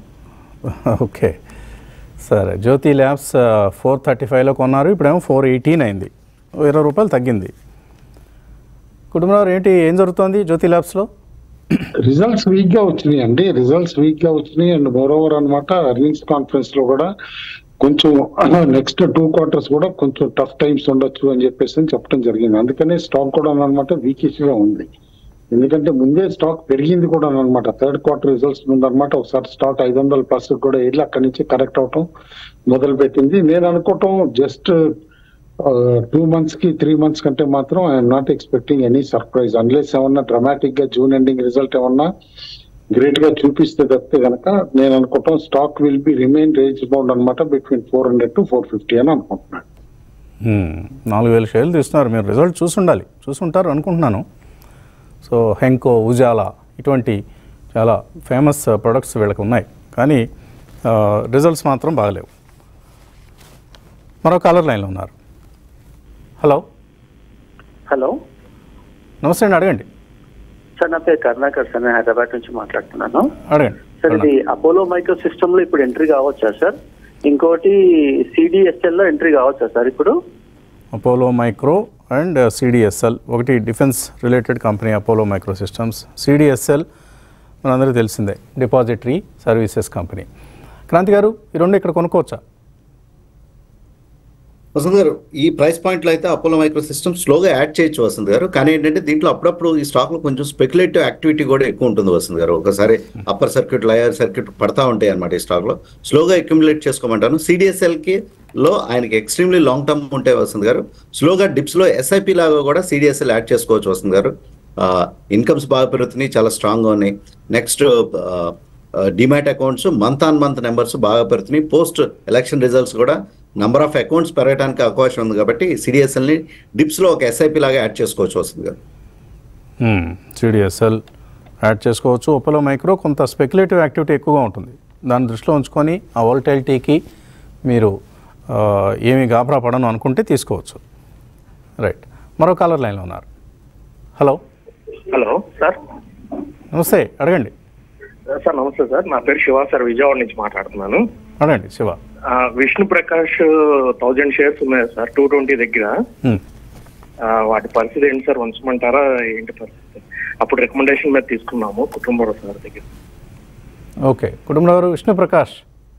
ఓకే సరే జ్యోతి ల్యాబ్స్ ఫోర్ థర్టీ ఫైవ్లో కొన్నారు ఇప్పుడేమో ఫోర్ ఎయిటీన్ అయింది ఇరవై రూపాయలు తగ్గింది కుటుంబంలో ఏంటి ఏం జరుగుతోంది జ్యోతి ల్యాబ్స్లో రిజల్ట్స్ వీక్ గా వచ్చినాయి అండి రిజల్ట్స్ వీక్ గా వచ్చినాయి అండ్ మోర్ ఓవర్ అనమాట ఎర్నింగ్స్ కాన్ఫరెన్స్ లో కూడా కొంచెం నెక్స్ట్ టూ క్వార్టర్స్ కూడా కొంచెం టఫ్ టైమ్స్ ఉండొచ్చు అని చెప్పేసి అని చెప్పడం జరిగింది అందుకనే స్టాక్ కూడా అనమాట వీకిష్ గా ఉంది ఎందుకంటే ముందే స్టాక్ పెరిగింది కూడా అనమాట థర్డ్ క్వార్టర్ రిజల్ట్స్ ముందు అనమాట ఒకసారి స్టాక్ ఐదు వందల ప్లస్ కూడా వెళ్ళి అక్కడి నుంచి కరెక్ట్ అవటం మొదలు పెట్టింది నేను అనుకోవటం జస్ట్ టూ మంత్స్ కి త్రీ మంత్స్ కంటే మాత్రం I'm not expecting any surprise unless ఏమన్నా డ్రమాటిక్ గా జూన్ ఎండింగ్ రిజల్ట్ ఏమన్నా గ్రేట్ గా చూపిస్తే తప్పితే కనుక నేను అనుకుంటాం stock will be remain range bound అనమాట between four hundred to four fifty అని అనుకుంటున్నాను హ్మ్. నాలుగు వేల షేర్లు తీస్తున్నారు మీరు రిజల్ట్ చూసుండాలి చూసుంటారు అనుకుంటున్నాను సో హెంకో ఉజాలా ఇటువంటి చాలా ఫేమస్ ప్రొడక్ట్స్ వీళ్ళకి ఉన్నాయి కానీ రిజల్ట్స్ మాత్రం బాగలేవు మరో కాలర్ లైన్లో ఉన్నారు హలో హలో నమస్తే అండి అడగండి సార్ నా పేరు కరుణాకర్ సార్ నేను హైదరాబాద్ నుంచి మాట్లాడుతున్నాను అడగండి సార్ ఇది అపోలో మైక్రో సిస్టమ్ లో ఇప్పుడు ఎంట్రీ కావచ్చా సార్ ఇంకోటి సిడిఎస్ఎల్ లో ఎంట్రీ కావచ్చా సార్ ఇప్పుడు అపోలో మైక్రో అండ్ సిడిఎస్ఎల్ ఒకటి defence related company Apollo micro systems CDSL మనందరికీ తెలిసిందే డిపాజిటరీ సర్వీసెస్ కంపెనీ క్రాంతి గారు ఈ రెండు ఇక్కడ కొనుక్కోవచ్చా వసంత్ గారు ఈ ప్రైస్ పాయింట్లో అయితే అపోలో మైక్రో సిస్టమ్ స్లోగా యాడ్ చేయొచ్చు వసంత్ గారు కానీ ఏంటంటే దీంట్లో అప్పుడప్పుడు ఈ స్టాక్ లో కొంచెం స్పెక్యులేటివ్ యాక్టివిటీ కూడా ఎక్కువ ఉంటుంది వసంత్ గారు ఒకసారి అప్పర్ సర్క్యూట్ లయర్ సర్క్యూట్ పడతా ఉంటాయి అనమాట ఈ స్టాక్ లో స్లోగా అక్యుములేట్ చేసుకోమంటాను సిడిఎస్ఎల్ కి లో ఆయనకి ఎక్స్ట్రీమ్లీ లాంగ్ టర్మ్ ఉంటాయి వసంత్ గారు స్లోగా డిప్స్ లో ఎస్ఐపి లాగా కూడా సిడిఎస్ఎల్ యాడ్ చేసుకోవచ్చు వసంత్ గారు ఇన్కమ్స్ బాగా పెరుగుతున్నాయి చాలా స్ట్రాంగ్ గా ఉన్నాయి next demat accounts month on month numbers బాగా పెరుగుతున్నాయి పోస్ట్ ఎలక్షన్ రిజల్ట్స్ కూడా నంబర్ ఆఫ్ అకౌంట్స్ పెరగడానికి అవకాశం ఉంది కాబట్టి సిడిఎస్ఎల్ని డిప్స్లో ఒక ఎస్ఐపి లాగా యాడ్ చేసుకోవచ్చు వస్తుంది కదా సిడిఎస్ఎల్ యాడ్ చేసుకోవచ్చు ఒప్పలో మైక్రో కొంత స్పెక్యులేటివ్ యాక్టివిటీ ఎక్కువగా ఉంటుంది దాన్ని దృష్టిలో ఉంచుకొని ఆ వోల్టైలిటీకి మీరు ఆ, ఏమి గాబరా పడను అనుకుంటే తీసుకోవచ్చు రైట్ మరో కాలర్ లైన్లో ఉన్నారు హలో హలో సార్ నమస్తే అడగండి సార్ నమస్తే సార్ నా పేరు శివ సార్ విజయవాడ నుంచి మాట్లాడుతున్నాను అడగండి శివ ఆ, విష్ణు ప్రకాష్ థౌజండ్ షేర్స్ ఉన్నాయి సార్ టూ ట్వంటీ దగ్గర హ్మ్. ఆ, వాటి పరిస్థితి ఏంటి సార్ ఉంచమంటారా ఏంటి పరిస్థితి అప్పుడు రికమెండేషన్ మీద తీసుకున్నాము కుటుంబరావు సార్ దగ్గర ఓకే కుటుంబంలో ఎవరు విష్ణుప్రకాష్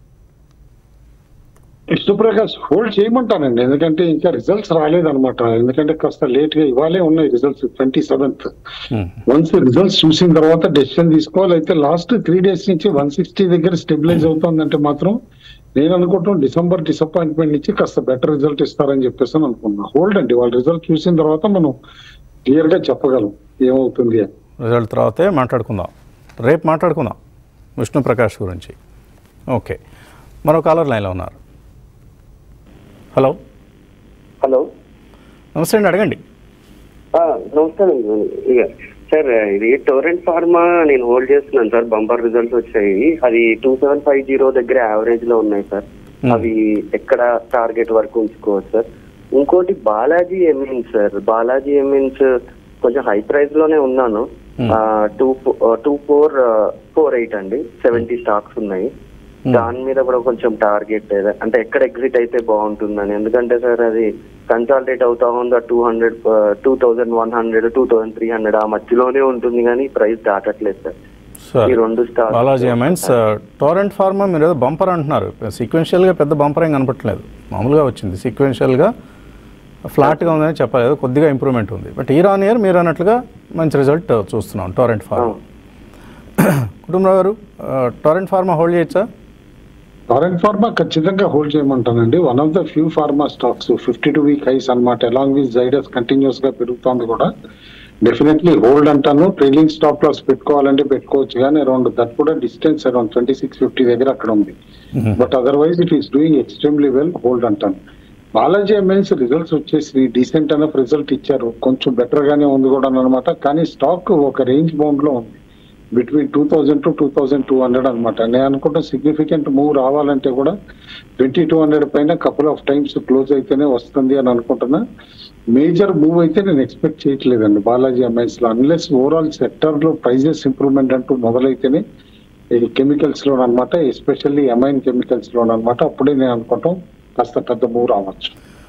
విష్ణుప్రకాష్ హోల్డ్ చేయమంటానండి ఎందుకంటే ఇంకా రిజల్ట్స్ రాలేదన్నమాట ఎందుకంటే కాస్త లేట్ గా ఇవాళే ఉన్నాయి రిజల్ట్స్ ట్వంటీ సెవెంత్ హ్మ్. వన్స్ రిజల్ట్స్ చూసిన తర్వాత డెసిషన్ తీసుకోవాలి అయితే లాస్ట్ త్రీ డేస్ నుంచి వన్ సిక్స్టీ దగ్గర స్టెబిలైజ్ అవుతుందంటే మాత్రం నేను అనుకుంటాం డిసెంబర్ డిసప్పాయింట్మెంట్ నుంచి కాస్త బెటర్ రిజల్ట్ ఇస్తారని చెప్పేసి అని అనుకున్నా హోల్డ్ అండి వాళ్ళ రిజల్ట్ చూసిన తర్వాత మనం క్లియర్ గా చెప్పగలం ఏమవుతుంది అని రిజల్ట్ తర్వాతే మాట్లాడుకుందాం రేపు మాట్లాడుకుందాం విష్ణుప్రకాష్ గురించి ఓకే మరో కాలర్ లైన్లో ఉన్నారు హలో హలో నమస్తే అండి అడగండి ఆ, నమస్కారం ఇక సార్ ఇది టోరెంట్ ఫార్మా నేను హోల్డ్ చేస్తున్నాను సార్ బంపర్ రిజల్ట్స్ వచ్చాయి అది టూ సెవెన్ ఫైవ్ జీరో దగ్గర యావరేజ్ లో ఉన్నాయి సార్ Hmm. అవి ఎక్కడ టార్గెట్ వరకు ఉంచుకోవచ్చు సార్ ఇంకోటి Balaji amines sir Balaji amines కొంచెం హై ప్రైస్ లోనే ఉన్నాను Hmm. Two two four four eight అండి సెవెంటీ స్టాక్స్ ఉన్నాయి Hmm. దాని మీద కూడా కొంచెం టార్గెట్ అంటే ఎక్కడ ఎగ్జిట్ అయితే బాగుంటుందని ఎందుకంటే సార్ అది కన్సాలిడేట్ అవుతా ఉందా two hundred two thousand one hundred two thousand three hundred ఆ మధ్యలోనే ఉంటుంది కానీ ప్రైస్ దాటట్లేదు సార్ సార్ ఈ రెండు stock Balaji mines Torrent pharma మీరు ఏదో బంపర్ అంటున్నారు సీక్వెన్షియల్గా పెద్ద బంపర్ ఏం కనపట్లేదు మామూలుగా వచ్చింది సీక్వెన్షియల్గా ఫ్లాట్గా ఉందని చెప్పలేదు కొద్దిగా ఇంప్రూవ్మెంట్ ఉంది బట్ ఇయర్ ఆన్ ఇయర్ మీరు అన్నట్లుగా మంచి రిజల్ట్ చూస్తున్నాం torrent pharma Kutumbarao garu Torrent pharma hold చేయొచ్చా టారెంట్ ఫార్మా ఖచ్చితంగా హోల్డ్ చేయమంటానండి one of the few pharma stocks fifty two week highs అనమాట అలాంగ్ విత్ జైడస్ కంటిన్యూస్ గా పెరుగుతోంది కూడా డెఫినెట్లీ హోల్డ్ అంటాను ట్రైలింగ్ స్టాప్ లాస్ పెట్టుకోవాలంటే పెట్టుకోవచ్చు కానీ అరౌండ్ దట్ కూడా distance around twenty six fifty దగ్గర అక్కడ ఉంది but otherwise it is doing extremely well hold అంటాను బాలాజీ ఎంఎన్స్ రిజల్ట్స్ వచ్చేసి డీసెంట్ అనఫ్ రిజల్ట్ ఇచ్చారు కొంచెం బెటర్ గానే ఉంది కూడా అనమాట కానీ స్టాక్ ఒక రేంజ్ బౌండ్ లో ఉంది between two thousand to two thousand two hundred అనమాట నేను అనుకుంటా సిగ్నిఫికెంట్ మూవ్ రావాలంటే కూడా ట్వంటీ టూ హండ్రెడ్ పైన కపుల్ ఆఫ్ టైమ్స్ క్లోజ్ అయితేనే వస్తుంది అని అనుకుంటున్నా మేజర్ మూవ్ అయితే నేను ఎక్స్పెక్ట్ చేయట్లేదండి బాలాజీ ఎంఐస్ లో అన్లెస్ ఓవరాల్ సెక్టర్ లో ప్రైజెస్ ఇంప్రూవ్మెంట్ అంటూ మొదలైతేనే ఇది కెమికల్స్ లో అనమాట ఎస్పెషల్లీ ఎమైన్ కెమికల్స్ లో అనమాట అప్పుడే నేను అనుకుంటాం కాస్త పెద్ద మూవ్ రావచ్చు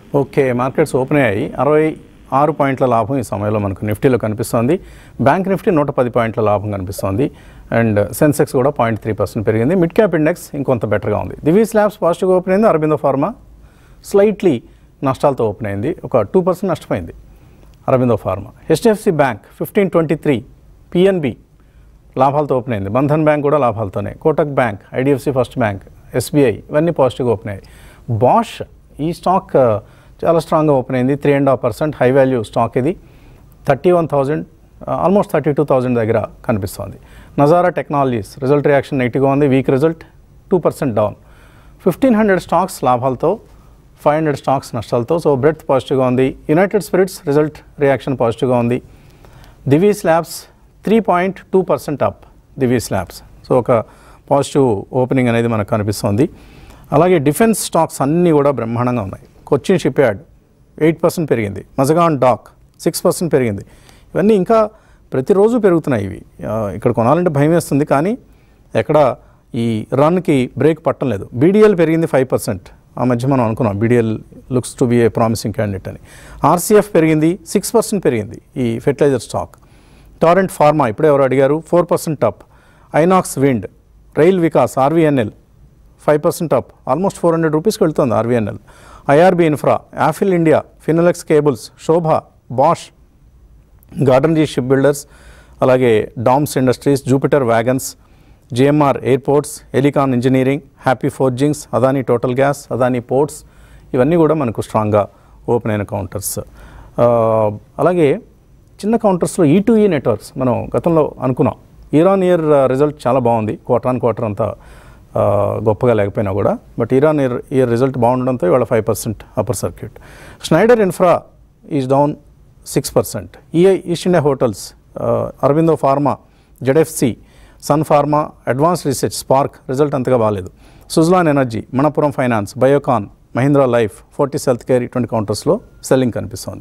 ఓకే మార్కెట్స్ ఓపెన్ అయ్యాయి అరవై ఆరు పాయింట్ల లాభం ఈ సమయంలో మనకు నిఫ్టీలో కనిపిస్తోంది బ్యాంక్ నిఫ్టీ నూట పది పాయింట్ల లాభం కనిపిస్తోంది అండ్ సెన్సెక్స్ కూడా పాయింట్ త్రీ పర్సెంట్ పెరిగింది మిడ్ క్యాప్ ఇండెక్స్ ఇంకొంత బెటర్గా ఉంది దివీ స్లాబ్స్ పాజిటివ్గా ఓపెన్ అయింది అరబిందో ఫార్మా స్లైట్లీ నష్టాలతో ఓపెన్ అయింది ఒక టూ పర్సెంట్ నష్టపోయింది Aurobindo pharma HDFC bank fifteen twenty three PNB లాభాలతో ఓపెన్ అయింది బంధన్ బ్యాంక్ కూడా లాభాలతోనే Kotak bank IDFC first bank SBI ఇవన్నీ పాజిటివ్గా ఓపెన్ అయ్యాయి బాష్ ఈ స్టాక్ ఆ, చాలా స్ట్రాంగ్గా ఓపెన్ అయింది three and half percent high value stock ఇది thirty one thousand almost thirty two thousand దగ్గర కనిపిస్తోంది నజారా టెక్నాలజీస్ రిజల్ట్ రియాక్షన్ నెగిటివ్గా ఉంది weak result two percent down fifteen hundred stocks లాభాలతో ఫైవ్ హండ్రెడ్ స్టాక్స్ నష్టాలతో సో బ్రెడ్త్ పాజిటివ్గా ఉంది యునైటెడ్ స్పిరిట్స్ రిజల్ట్ రియాక్షన్ పాజిటివ్గా ఉంది Divi's labs three point two percent up Divi's labs so ఒక పాజిటివ్ ఓపెనింగ్ అనేది మనకు కనిపిస్తుంది అలాగే డిఫెన్స్ స్టాక్స్ అన్నీ కూడా బ్రహ్మాండంగా ఉన్నాయి Cochin ship yard eight percent పెరిగింది మజగాన్ డాక్ సిక్స్ పర్సెంట్ పెరిగింది ఇవన్నీ ఇంకా ప్రతిరోజు పెరుగుతున్నాయి ఇవి ఆ, ఇక్కడ కొనాలంటే భయం వేస్తుంది కానీ ఎక్కడ ఈ రన్కి బ్రేక్ పట్టం లేదు బీడీఎల్ పెరిగింది ఫైవ్ పర్సెంట్ ఆ మధ్య మనం అనుకున్నాం BDL looks to be a promising candidate అని ఆర్సీఎఫ్ పెరిగింది సిక్స్ పర్సెంట్ పెరిగింది ఈ ఫెర్టిలైజర్ స్టాక్ టారెంట్ ఫార్మా ఇప్పుడే ఎవరు అడిగారు four percent up Inox wind Rail Vikas RVNL five percent up almost four hundred రూపీస్కి వెళ్తుంది RVNL IRB infra Affle India Finolex cables Sobha Bosch garden జీ షిప్ బిల్డర్స్ అలాగే DOMS industries Jupiter wagons GMR airports Elecon engineering happy forgings Adani total gas Adani ports ఇవన్నీ కూడా మనకు స్ట్రాంగ్గా open అయిన counters ఆ, అలాగే చిన్న కౌంటర్స్లో ఈ టు ఈ నెట్వర్క్స్ మనం గతంలో అనుకున్నాం ఇరాన్ ఇయర్ రిజల్ట్ చాలా బాగుంది క్వార్టర్ ఆన్ క్వార్టర్ అంతా ఆ, గొప్పగా లేకపోయినా కూడా బట్ ఇరాన్ ఇయర్ ఇయర్ రిజల్ట్ బాగుండడంతో ఇవాళ five percent upper circuit Schneider infra is down six percent EI east India hotels Aurobindo pharma ZFC sun pharma advance research spark result అంతగా బాగాలేదు Suzlon energy Manappuram finance Biocon Mahindra life Fortis health care ఇటువంటి కౌంటర్స్లో సెల్లింగ్ కనిపిస్తోంది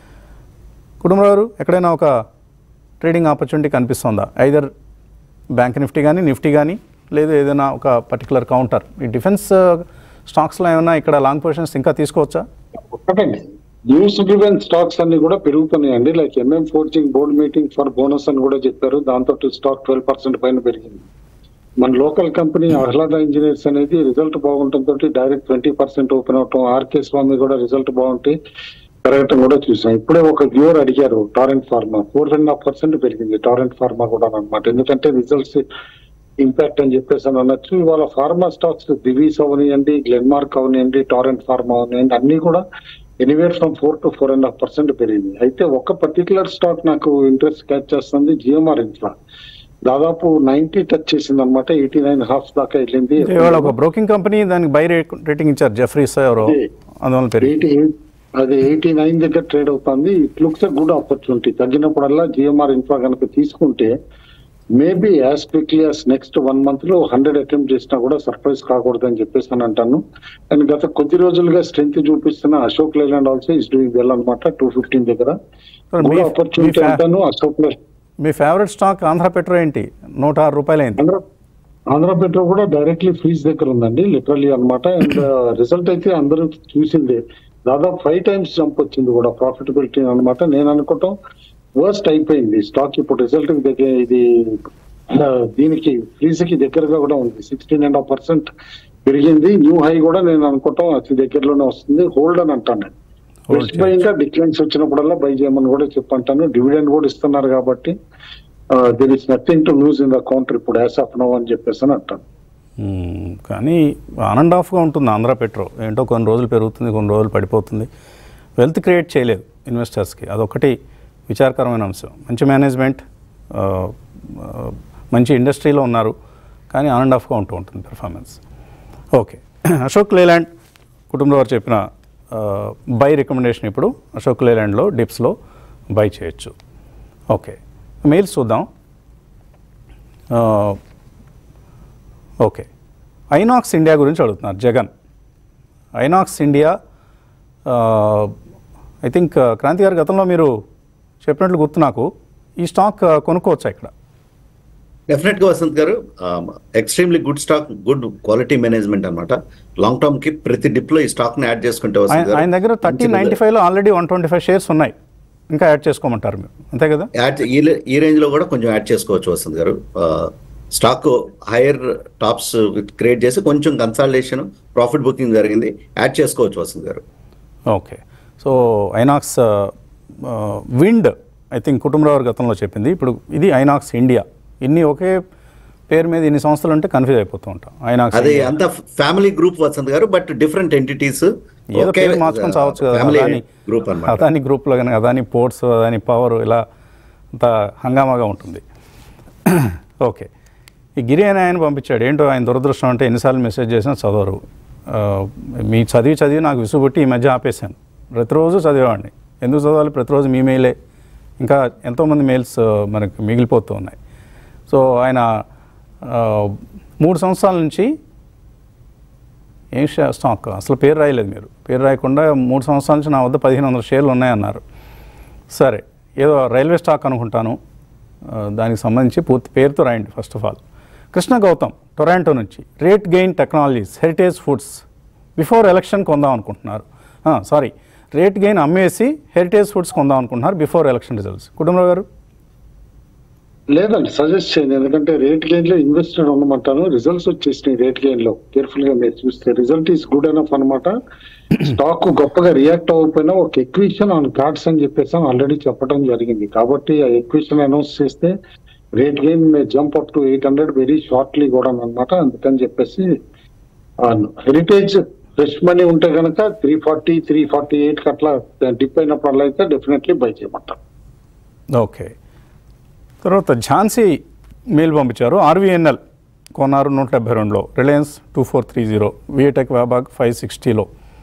కుటుంబరావు గారు ఎక్కడైనా ఒక ట్రేడింగ్ ఆపర్చునిటీ కనిపిస్తుందా ఐదర్ బ్యాంక్ నిఫ్టీ కానీ నిఫ్టీ కానీ లేదు ఏదైనా ఒక పర్టికులర్ కౌంటర్ ఈ డిఫెన్స్ స్టాక్స్లో ఏమైనా ఇక్కడ లాంగ్ పొజిషన్స్ ఇంకా తీసుకోవచ్చా ఒకటండి న్యూస్ డ్రివెన్ స్టాక్స్ అన్ని కూడా పెరుగుతున్నాయండి like MM forging board meeting for bonus అని కూడా చెప్పారు దాంతో స్టాక్ ట్వెల్వ్ పర్సెంట్ పైన పెరిగింది మన లోకల్ కంపెనీ ఆహ్లాద ఇంజనీర్స్ అనేది రిజల్ట్ బాగుండటంతో డైరెక్ట్ ట్వంటీ పర్సెంట్ ఓపెన్ అవటం ఆర్కే స్వామి కూడా రిజల్ట్ బాగుంటే పెరగటం కూడా చూసాం ఇప్పుడే ఒక వ్యూవర్ అడిగారు Torrent pharma four and half percent పెరిగింది టారెంట్ ఫార్మా కూడా అనమాట ఎందుకంటే రిజల్ట్స్ ఇంపాక్ట్ అని చెప్పేసి అని అనొచ్చు ఇవాళ ఫార్మా స్టాక్స్ దివీస్ అవనియండి గ్లెన్మార్క్ అవనియండి టారెంట్ ఫార్మా అవనియండి అన్ని కూడా anywhere from four to four and half percent పెరిగింది అయితే ఒక పర్టికులర్ స్టాక్ నాకు ఇంట్రెస్ట్ క్యాచ్ చేస్తుంది జిఎంఆర్ ఇన్ఫ్రా దాదాపు నైన్టీ టచ్ చేసింది అనమాట ఎయిటీ నైన్ హాఫ్ దాకా వెళ్ళింది ఇవాళ ఒక బ్రోకింగ్ కంపెనీ దానికి బై రేట్ రేటింగ్ ఇచ్చారు జెఫ్రీస్ ఎవరో అందువల్ల పెరిగి ఎయిటీ అది ఎయిటీ నైన్ దగ్గర ట్రేడ్ అవుతుంది it looks a good opportunity తగ్గినప్పుడల్లా GMR infra కనుక తీసుకుంటే maybe as quickly as next one month లో హండ్రెడ్ అటెంప్ట్ చేసినా కూడా సర్ప్రైజ్ కాకూడదని చెప్పేసి అని అంటాను అండ్ గత కొద్ది రోజులుగా స్ట్రెంత్ చూపిస్తున్న Ashok Leyland also is doing well అనమాట టూ ఫిఫ్టీన్ దగ్గర Sir, గుడ్ మీ- ఆపర్చునిటీ మీ fa- అంటాను అశోక్ లే- మీ ఫేవరెట్ స్టాక్ ఆంధ్ర పెట్రో ఏంటి నూట ఆరు రూపాయలు అయింది ఆంధ్ర ఆంధ్ర పెట్రో కూడా డైరెక్ట్లీ ఫ్రీజ్ దగ్గర ఉందండి లిటరల్లీ అన్నమాట అండ్ రిజల్ట్ అయితే అందరూ చూసిందే దాదాపు ఫైవ్ టైమ్స్ జంప్ వచ్చింది కూడా ప్రాఫిటబిలిటీ అన్నమాట నేను అనుకోవటం వర్స్ట్ అయిపోయింది స్టాక్ ఇప్పుడు రిజల్ట్ దగ్గర ఇది ఆ, దీనికి ఫ్రీజ్ కి దగ్గరగా కూడా ఉంది సిక్స్టీన్ అండ్ హాఫ్ పర్సెంట్ పెరిగింది న్యూ హై కూడా నేను అనుకోవటం అతి దగ్గరలోనే వస్తుంది హోల్డ్ అని అంటాను నేను Hold బెస్ట్ బై ఇంకా డిక్లైన్స్ వచ్చినప్పుడల్లా బై చేయమని కూడా చెప్పంటాను డివిడెండ్ కూడా ఇస్తున్నారు కాబట్టి there is nothing to lose in the counter ఇప్పుడు యాస్ ఆఫ్ నో అని చెప్పేసి అని అంటాను మ్మ్. కానీ ఆన్ అండ్ ఆఫ్గా ఉంటుంది ఆంధ్ర పెట్రో ఏంటో కొన్ని రోజులు పెరుగుతుంది కొన్ని రోజులు పడిపోతుంది వెల్త్ క్రియేట్ చేయలేదు ఇన్వెస్టర్స్కి అదొకటి విచారకరమైన అంశం మంచి మేనేజ్మెంట్ ఆ, ఆ, మంచి ఇండస్ట్రీలో ఉన్నారు కానీ ఆన్ అండ్ ఆఫ్గా ఉంటూ ఉంటుంది పెర్ఫార్మెన్స్ ఓకే అశోక్ లేలాండ్ కుటుంబం వారు చెప్పిన బై రికమెండేషన్ ఇప్పుడు అశోక్ లేలాండ్లో డిప్స్లో బై చేయొచ్చు ఓకే మెయిల్స్ చూద్దాం ఆ, ఓకే ఐనాక్స్ ఇండియా గురించి అడుగుతున్నారు Jagan Inox India I think Kranti garu గతంలో మీరు చెప్పినట్లు గుర్తు నాకు ఈ స్టాక్ ఆ, కొనుక్కోవచ్చా ఇక్కడ డెఫినెట్ గా Vasant garu extremely good stock good quality management అన్నమాట లాంగ్ టర్మ్ కి ప్రతి డిప్ లో ఈ స్టాక్ ని యాడ్ చేసుకుంటే వసంత్ ఆయన గారు ఆయన దగ్గర థర్టీ మంచి నైంటీ ఫైవ్లో already one twenty five shares ఉన్నాయి ఇంకా యాడ్ చేసుకోమంటారు మీరు అంతే కదా యాడ్ ఈ లే- ఈ రేంజ్ లో కూడా కొంచెం యాడ్ చేసుకోవచ్చు వసంత్ గారు స్టాక్ హైయర్ టాప్స్ క్రియేట్ చేసి కొంచెం కన్సల్టేషన్ ప్రాఫిట్ బుకింగ్ జరిగింది యాడ్ చేసుకోవచ్చు Vasant garu okay so Inox wind I think Kutumbarao గతంలో చెప్పింది ఇప్పుడు ఇది ఐనాక్స్ ఇండియా ఇన్ని ఒకే పేరు మీద ఇన్ని సంస్థలు ఉంటే కన్ఫ్యూజ్ అయిపోతూ ఉంటాం ఐనాక్స్ అది అంత ఫ్యామిలీ గ్రూప్ వసంత్ గారు బట్ డిఫరెంట్ ఎంటిటీస్ ఏదో పేరు మార్చుకొని చావచ్చు కదా ఫ్యామిలీ అదాని గ్రూప్ అన్నమాట అదాని గ్రూప్లో కానీ అదాని పోర్ట్స్ అదాని పవర్ ఇలా అంత హంగామాగా ఉంటుంది ఓకే ఈ గిరి అని ఆయన పంపించాడు ఏంటో ఆయన దురదృష్టం అంటే ఎన్నిసార్లు మెసేజ్ చేసినా చదవరు ఆ, మీ చదివి చదివి నాకు విసుగుబట్టి ఈ మధ్య ఆపేశాను ప్రతిరోజు చదివేవాడిని ఎందుకు చదవాలి ప్రతిరోజు మీ మెయిలే ఇంకా ఎంతోమంది మెయిల్స్ ఆ, మనకి మిగిలిపోతూ ఉన్నాయి సో ఆయన ఆ, మూడు సంవత్సరాల నుంచి ఏం షే- స్టాక్ అసలు పేరు రాయలేదు మీరు పేరు రాయకుండా మూడు సంవత్సరాల నుంచి నా వద్ద పదిహేను వందల షేర్లు ఉన్నాయన్నారు సరే ఏదో రైల్వే స్టాక్ అనుకుంటాను ఆ, దానికి సంబంధించి పూర్తి పేరుతో రాయండి first of all Krishna Gautam Toronto నుంచి rate gain technologies heritage foods before election కొందాం అనుకుంటున్నారు సారీ రేట్ గెయిన్ అమ్మేసి హెరిటేజ్ ఫుడ్స్ కొందాం అనుకుంటున్నారు బిఫోర్ ఎలక్షన్ రిజల్ట్స్ కుటుంబరావు గారు లేదండి సజెస్ట్ చేయండి ఎందుకంటే రేట్ గెయిన్ లో ఇన్వెస్టెడ్ ఉండమంటాను రిజల్ట్స్ వచ్చేసినాయి రేట్ గెయిన్ లో కేర్ఫుల్ గా మీరు చూస్తే రిజల్ట్ ఈస్ గుడ్ ఎనఫ్ అనమాట స్టాక్ గొప్పగా రియాక్ట్ అవ్వకపోయినా ఒక ఎక్విషన్ ఆన్ కార్డ్స్ అని చెప్పేసి ఆల్రెడీ చెప్పడం జరిగింది కాబట్టి ఆ ఎక్విషన్ అనౌన్స్ చేస్తే rate gain may jump up to eight hundred very shortly కూడా అనమాట అందుకని చెప్పేసి హెరిటేజ్ ఫ్రెష్ మనీ ఉంటే కనుక three forty three forty eight అట్లా డిప్ అయినప్పుడల్లా అయితే డెఫినెట్లీ బై చేయమంటారు ఓకే తర్వాత ఝాన్సీ మెయిల్ పంపించారు ఆర్వీఎన్ఎల్ కొన్నారు నూట డెబ్బై రెండులో Reliance two four three zero VA Tech Wabag five సిక్స్టీలో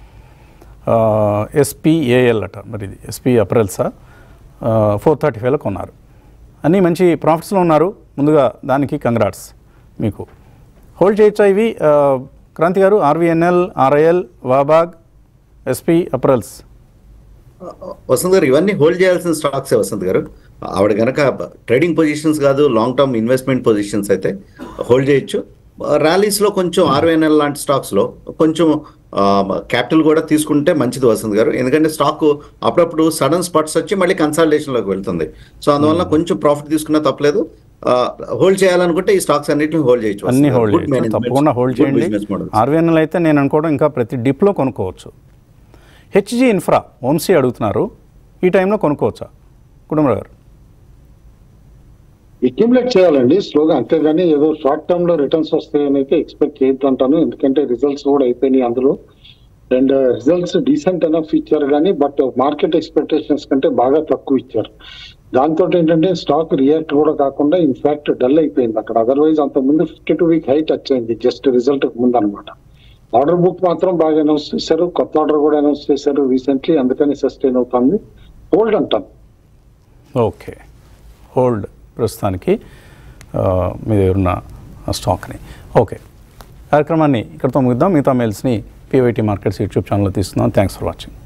ఎస్పీఏఎల్ అట మరి ఇది ఎస్పీ అప్రెల్సా ఫోర్ థర్టీ ఫైవ్లో కొన్నారు అన్నీ మంచి ప్రాఫిట్స్లో ఉన్నారు ముందుగా దానికి కంగ్రాట్స్ మీకు హోల్డ్ చేయొచ్చా ఇవి ఆ, Kranti garu RVNL RIL Wabag SP apparels Vasant garu ఇవన్నీ హోల్డ్ చేయాల్సిన స్టాక్స్ వసంత్ గారు ఆవిడ గనక ట్రేడింగ్ పొజిషన్స్ కాదు లాంగ్ టర్మ్ ఇన్వెస్ట్మెంట్ పొజిషన్స్ అయితే హోల్డ్ చేయొచ్చు ర్యాలీస్ లో కొంచెం ఆర్వైఎన్ఎల్ లాంటి స్టాక్స్ లో కొంచెం క్యాపిటల్ కూడా తీసుకుంటే మంచిది వసంత్ గారు ఎందుకంటే స్టాక్ అప్పుడప్పుడు సడన్ స్పాట్స్ వచ్చి మళ్ళీ కన్సల్టేషన్ లోకి వెళ్తుంది సో అందువల్ల కొంచెం ప్రాఫిట్ తీసుకున్నా తప్పలేదు హోల్డ్ చేయాలనుకుంటే ఈ స్టాక్స్ అన్నిటిని హోల్డ్ చేయొచ్చు అన్ని వసంత్ గారు. హోల్డ్ Good చేయొచ్చు management, తప్పకుండా హోల్డ్ good చేయండి business models. ఆర్వీఎన్ఎల్ అయితే నేను అనుకోవడం ఇంకా ప్రతి డిప్లో కొనుక్కోవచ్చు హెచ్జి ఇన్ఫ్రా వంశీ అడుగుతున్నారు ఈ టైంలో కొనుక్కోవచ్చా కుటుంబరావు గారు అక్యుములేట్ చేయాలండి స్లోగా అంతేగాని ఏదో షార్ట్ టర్మ్ లో రిటర్న్స్ వస్తాయని అయితే ఎక్స్పెక్ట్ చేయొద్దు అంటాను ఎందుకంటే రిజల్ట్స్ కూడా అయిపోయినాయి అందులో అండ్ రిజల్ట్స్ డీసెంట్ ఎనఫ్ ఇచ్చారు కానీ బట్ మార్కెట్ ఎక్స్పెక్టేషన్స్ కంటే బాగా తక్కువ ఇచ్చారు దాంతో ఏంటంటే స్టాక్ రియాక్ట్ కూడా కాకుండా ఇన్ఫాక్ట్ డల్ అయిపోయింది అక్కడ అదర్వైజ్ అంత ముందు ఫిఫ్టీ టూ వీక్ హైట్ వచ్చింది జస్ట్ రిజల్ట్ ముందు అనమాట ఆర్డర్ బుక్ మాత్రం బాగా అనౌన్స్ చేశారు కొత్త ఆర్డర్ కూడా అనౌన్స్ చేశారు రీసెంట్లీ అందుకని సస్టైన్ అవుతుంది హోల్డ్ అంటాను ఓకే హోల్డ్ ప్రస్తుతానికి ఆ, మీ దగ్గర ఉన్న ఆ స్టాక్ని ఓకే కార్యక్రమాన్ని ఇక్కడితో ముగిద్దాం మిగతా మెయిల్స్ని పీవైటీ మార్కెట్స్ యూట్యూబ్ ఛానల్లో తీస్తున్నాం థ్యాంక్స్ ఫర్ వాచింగ్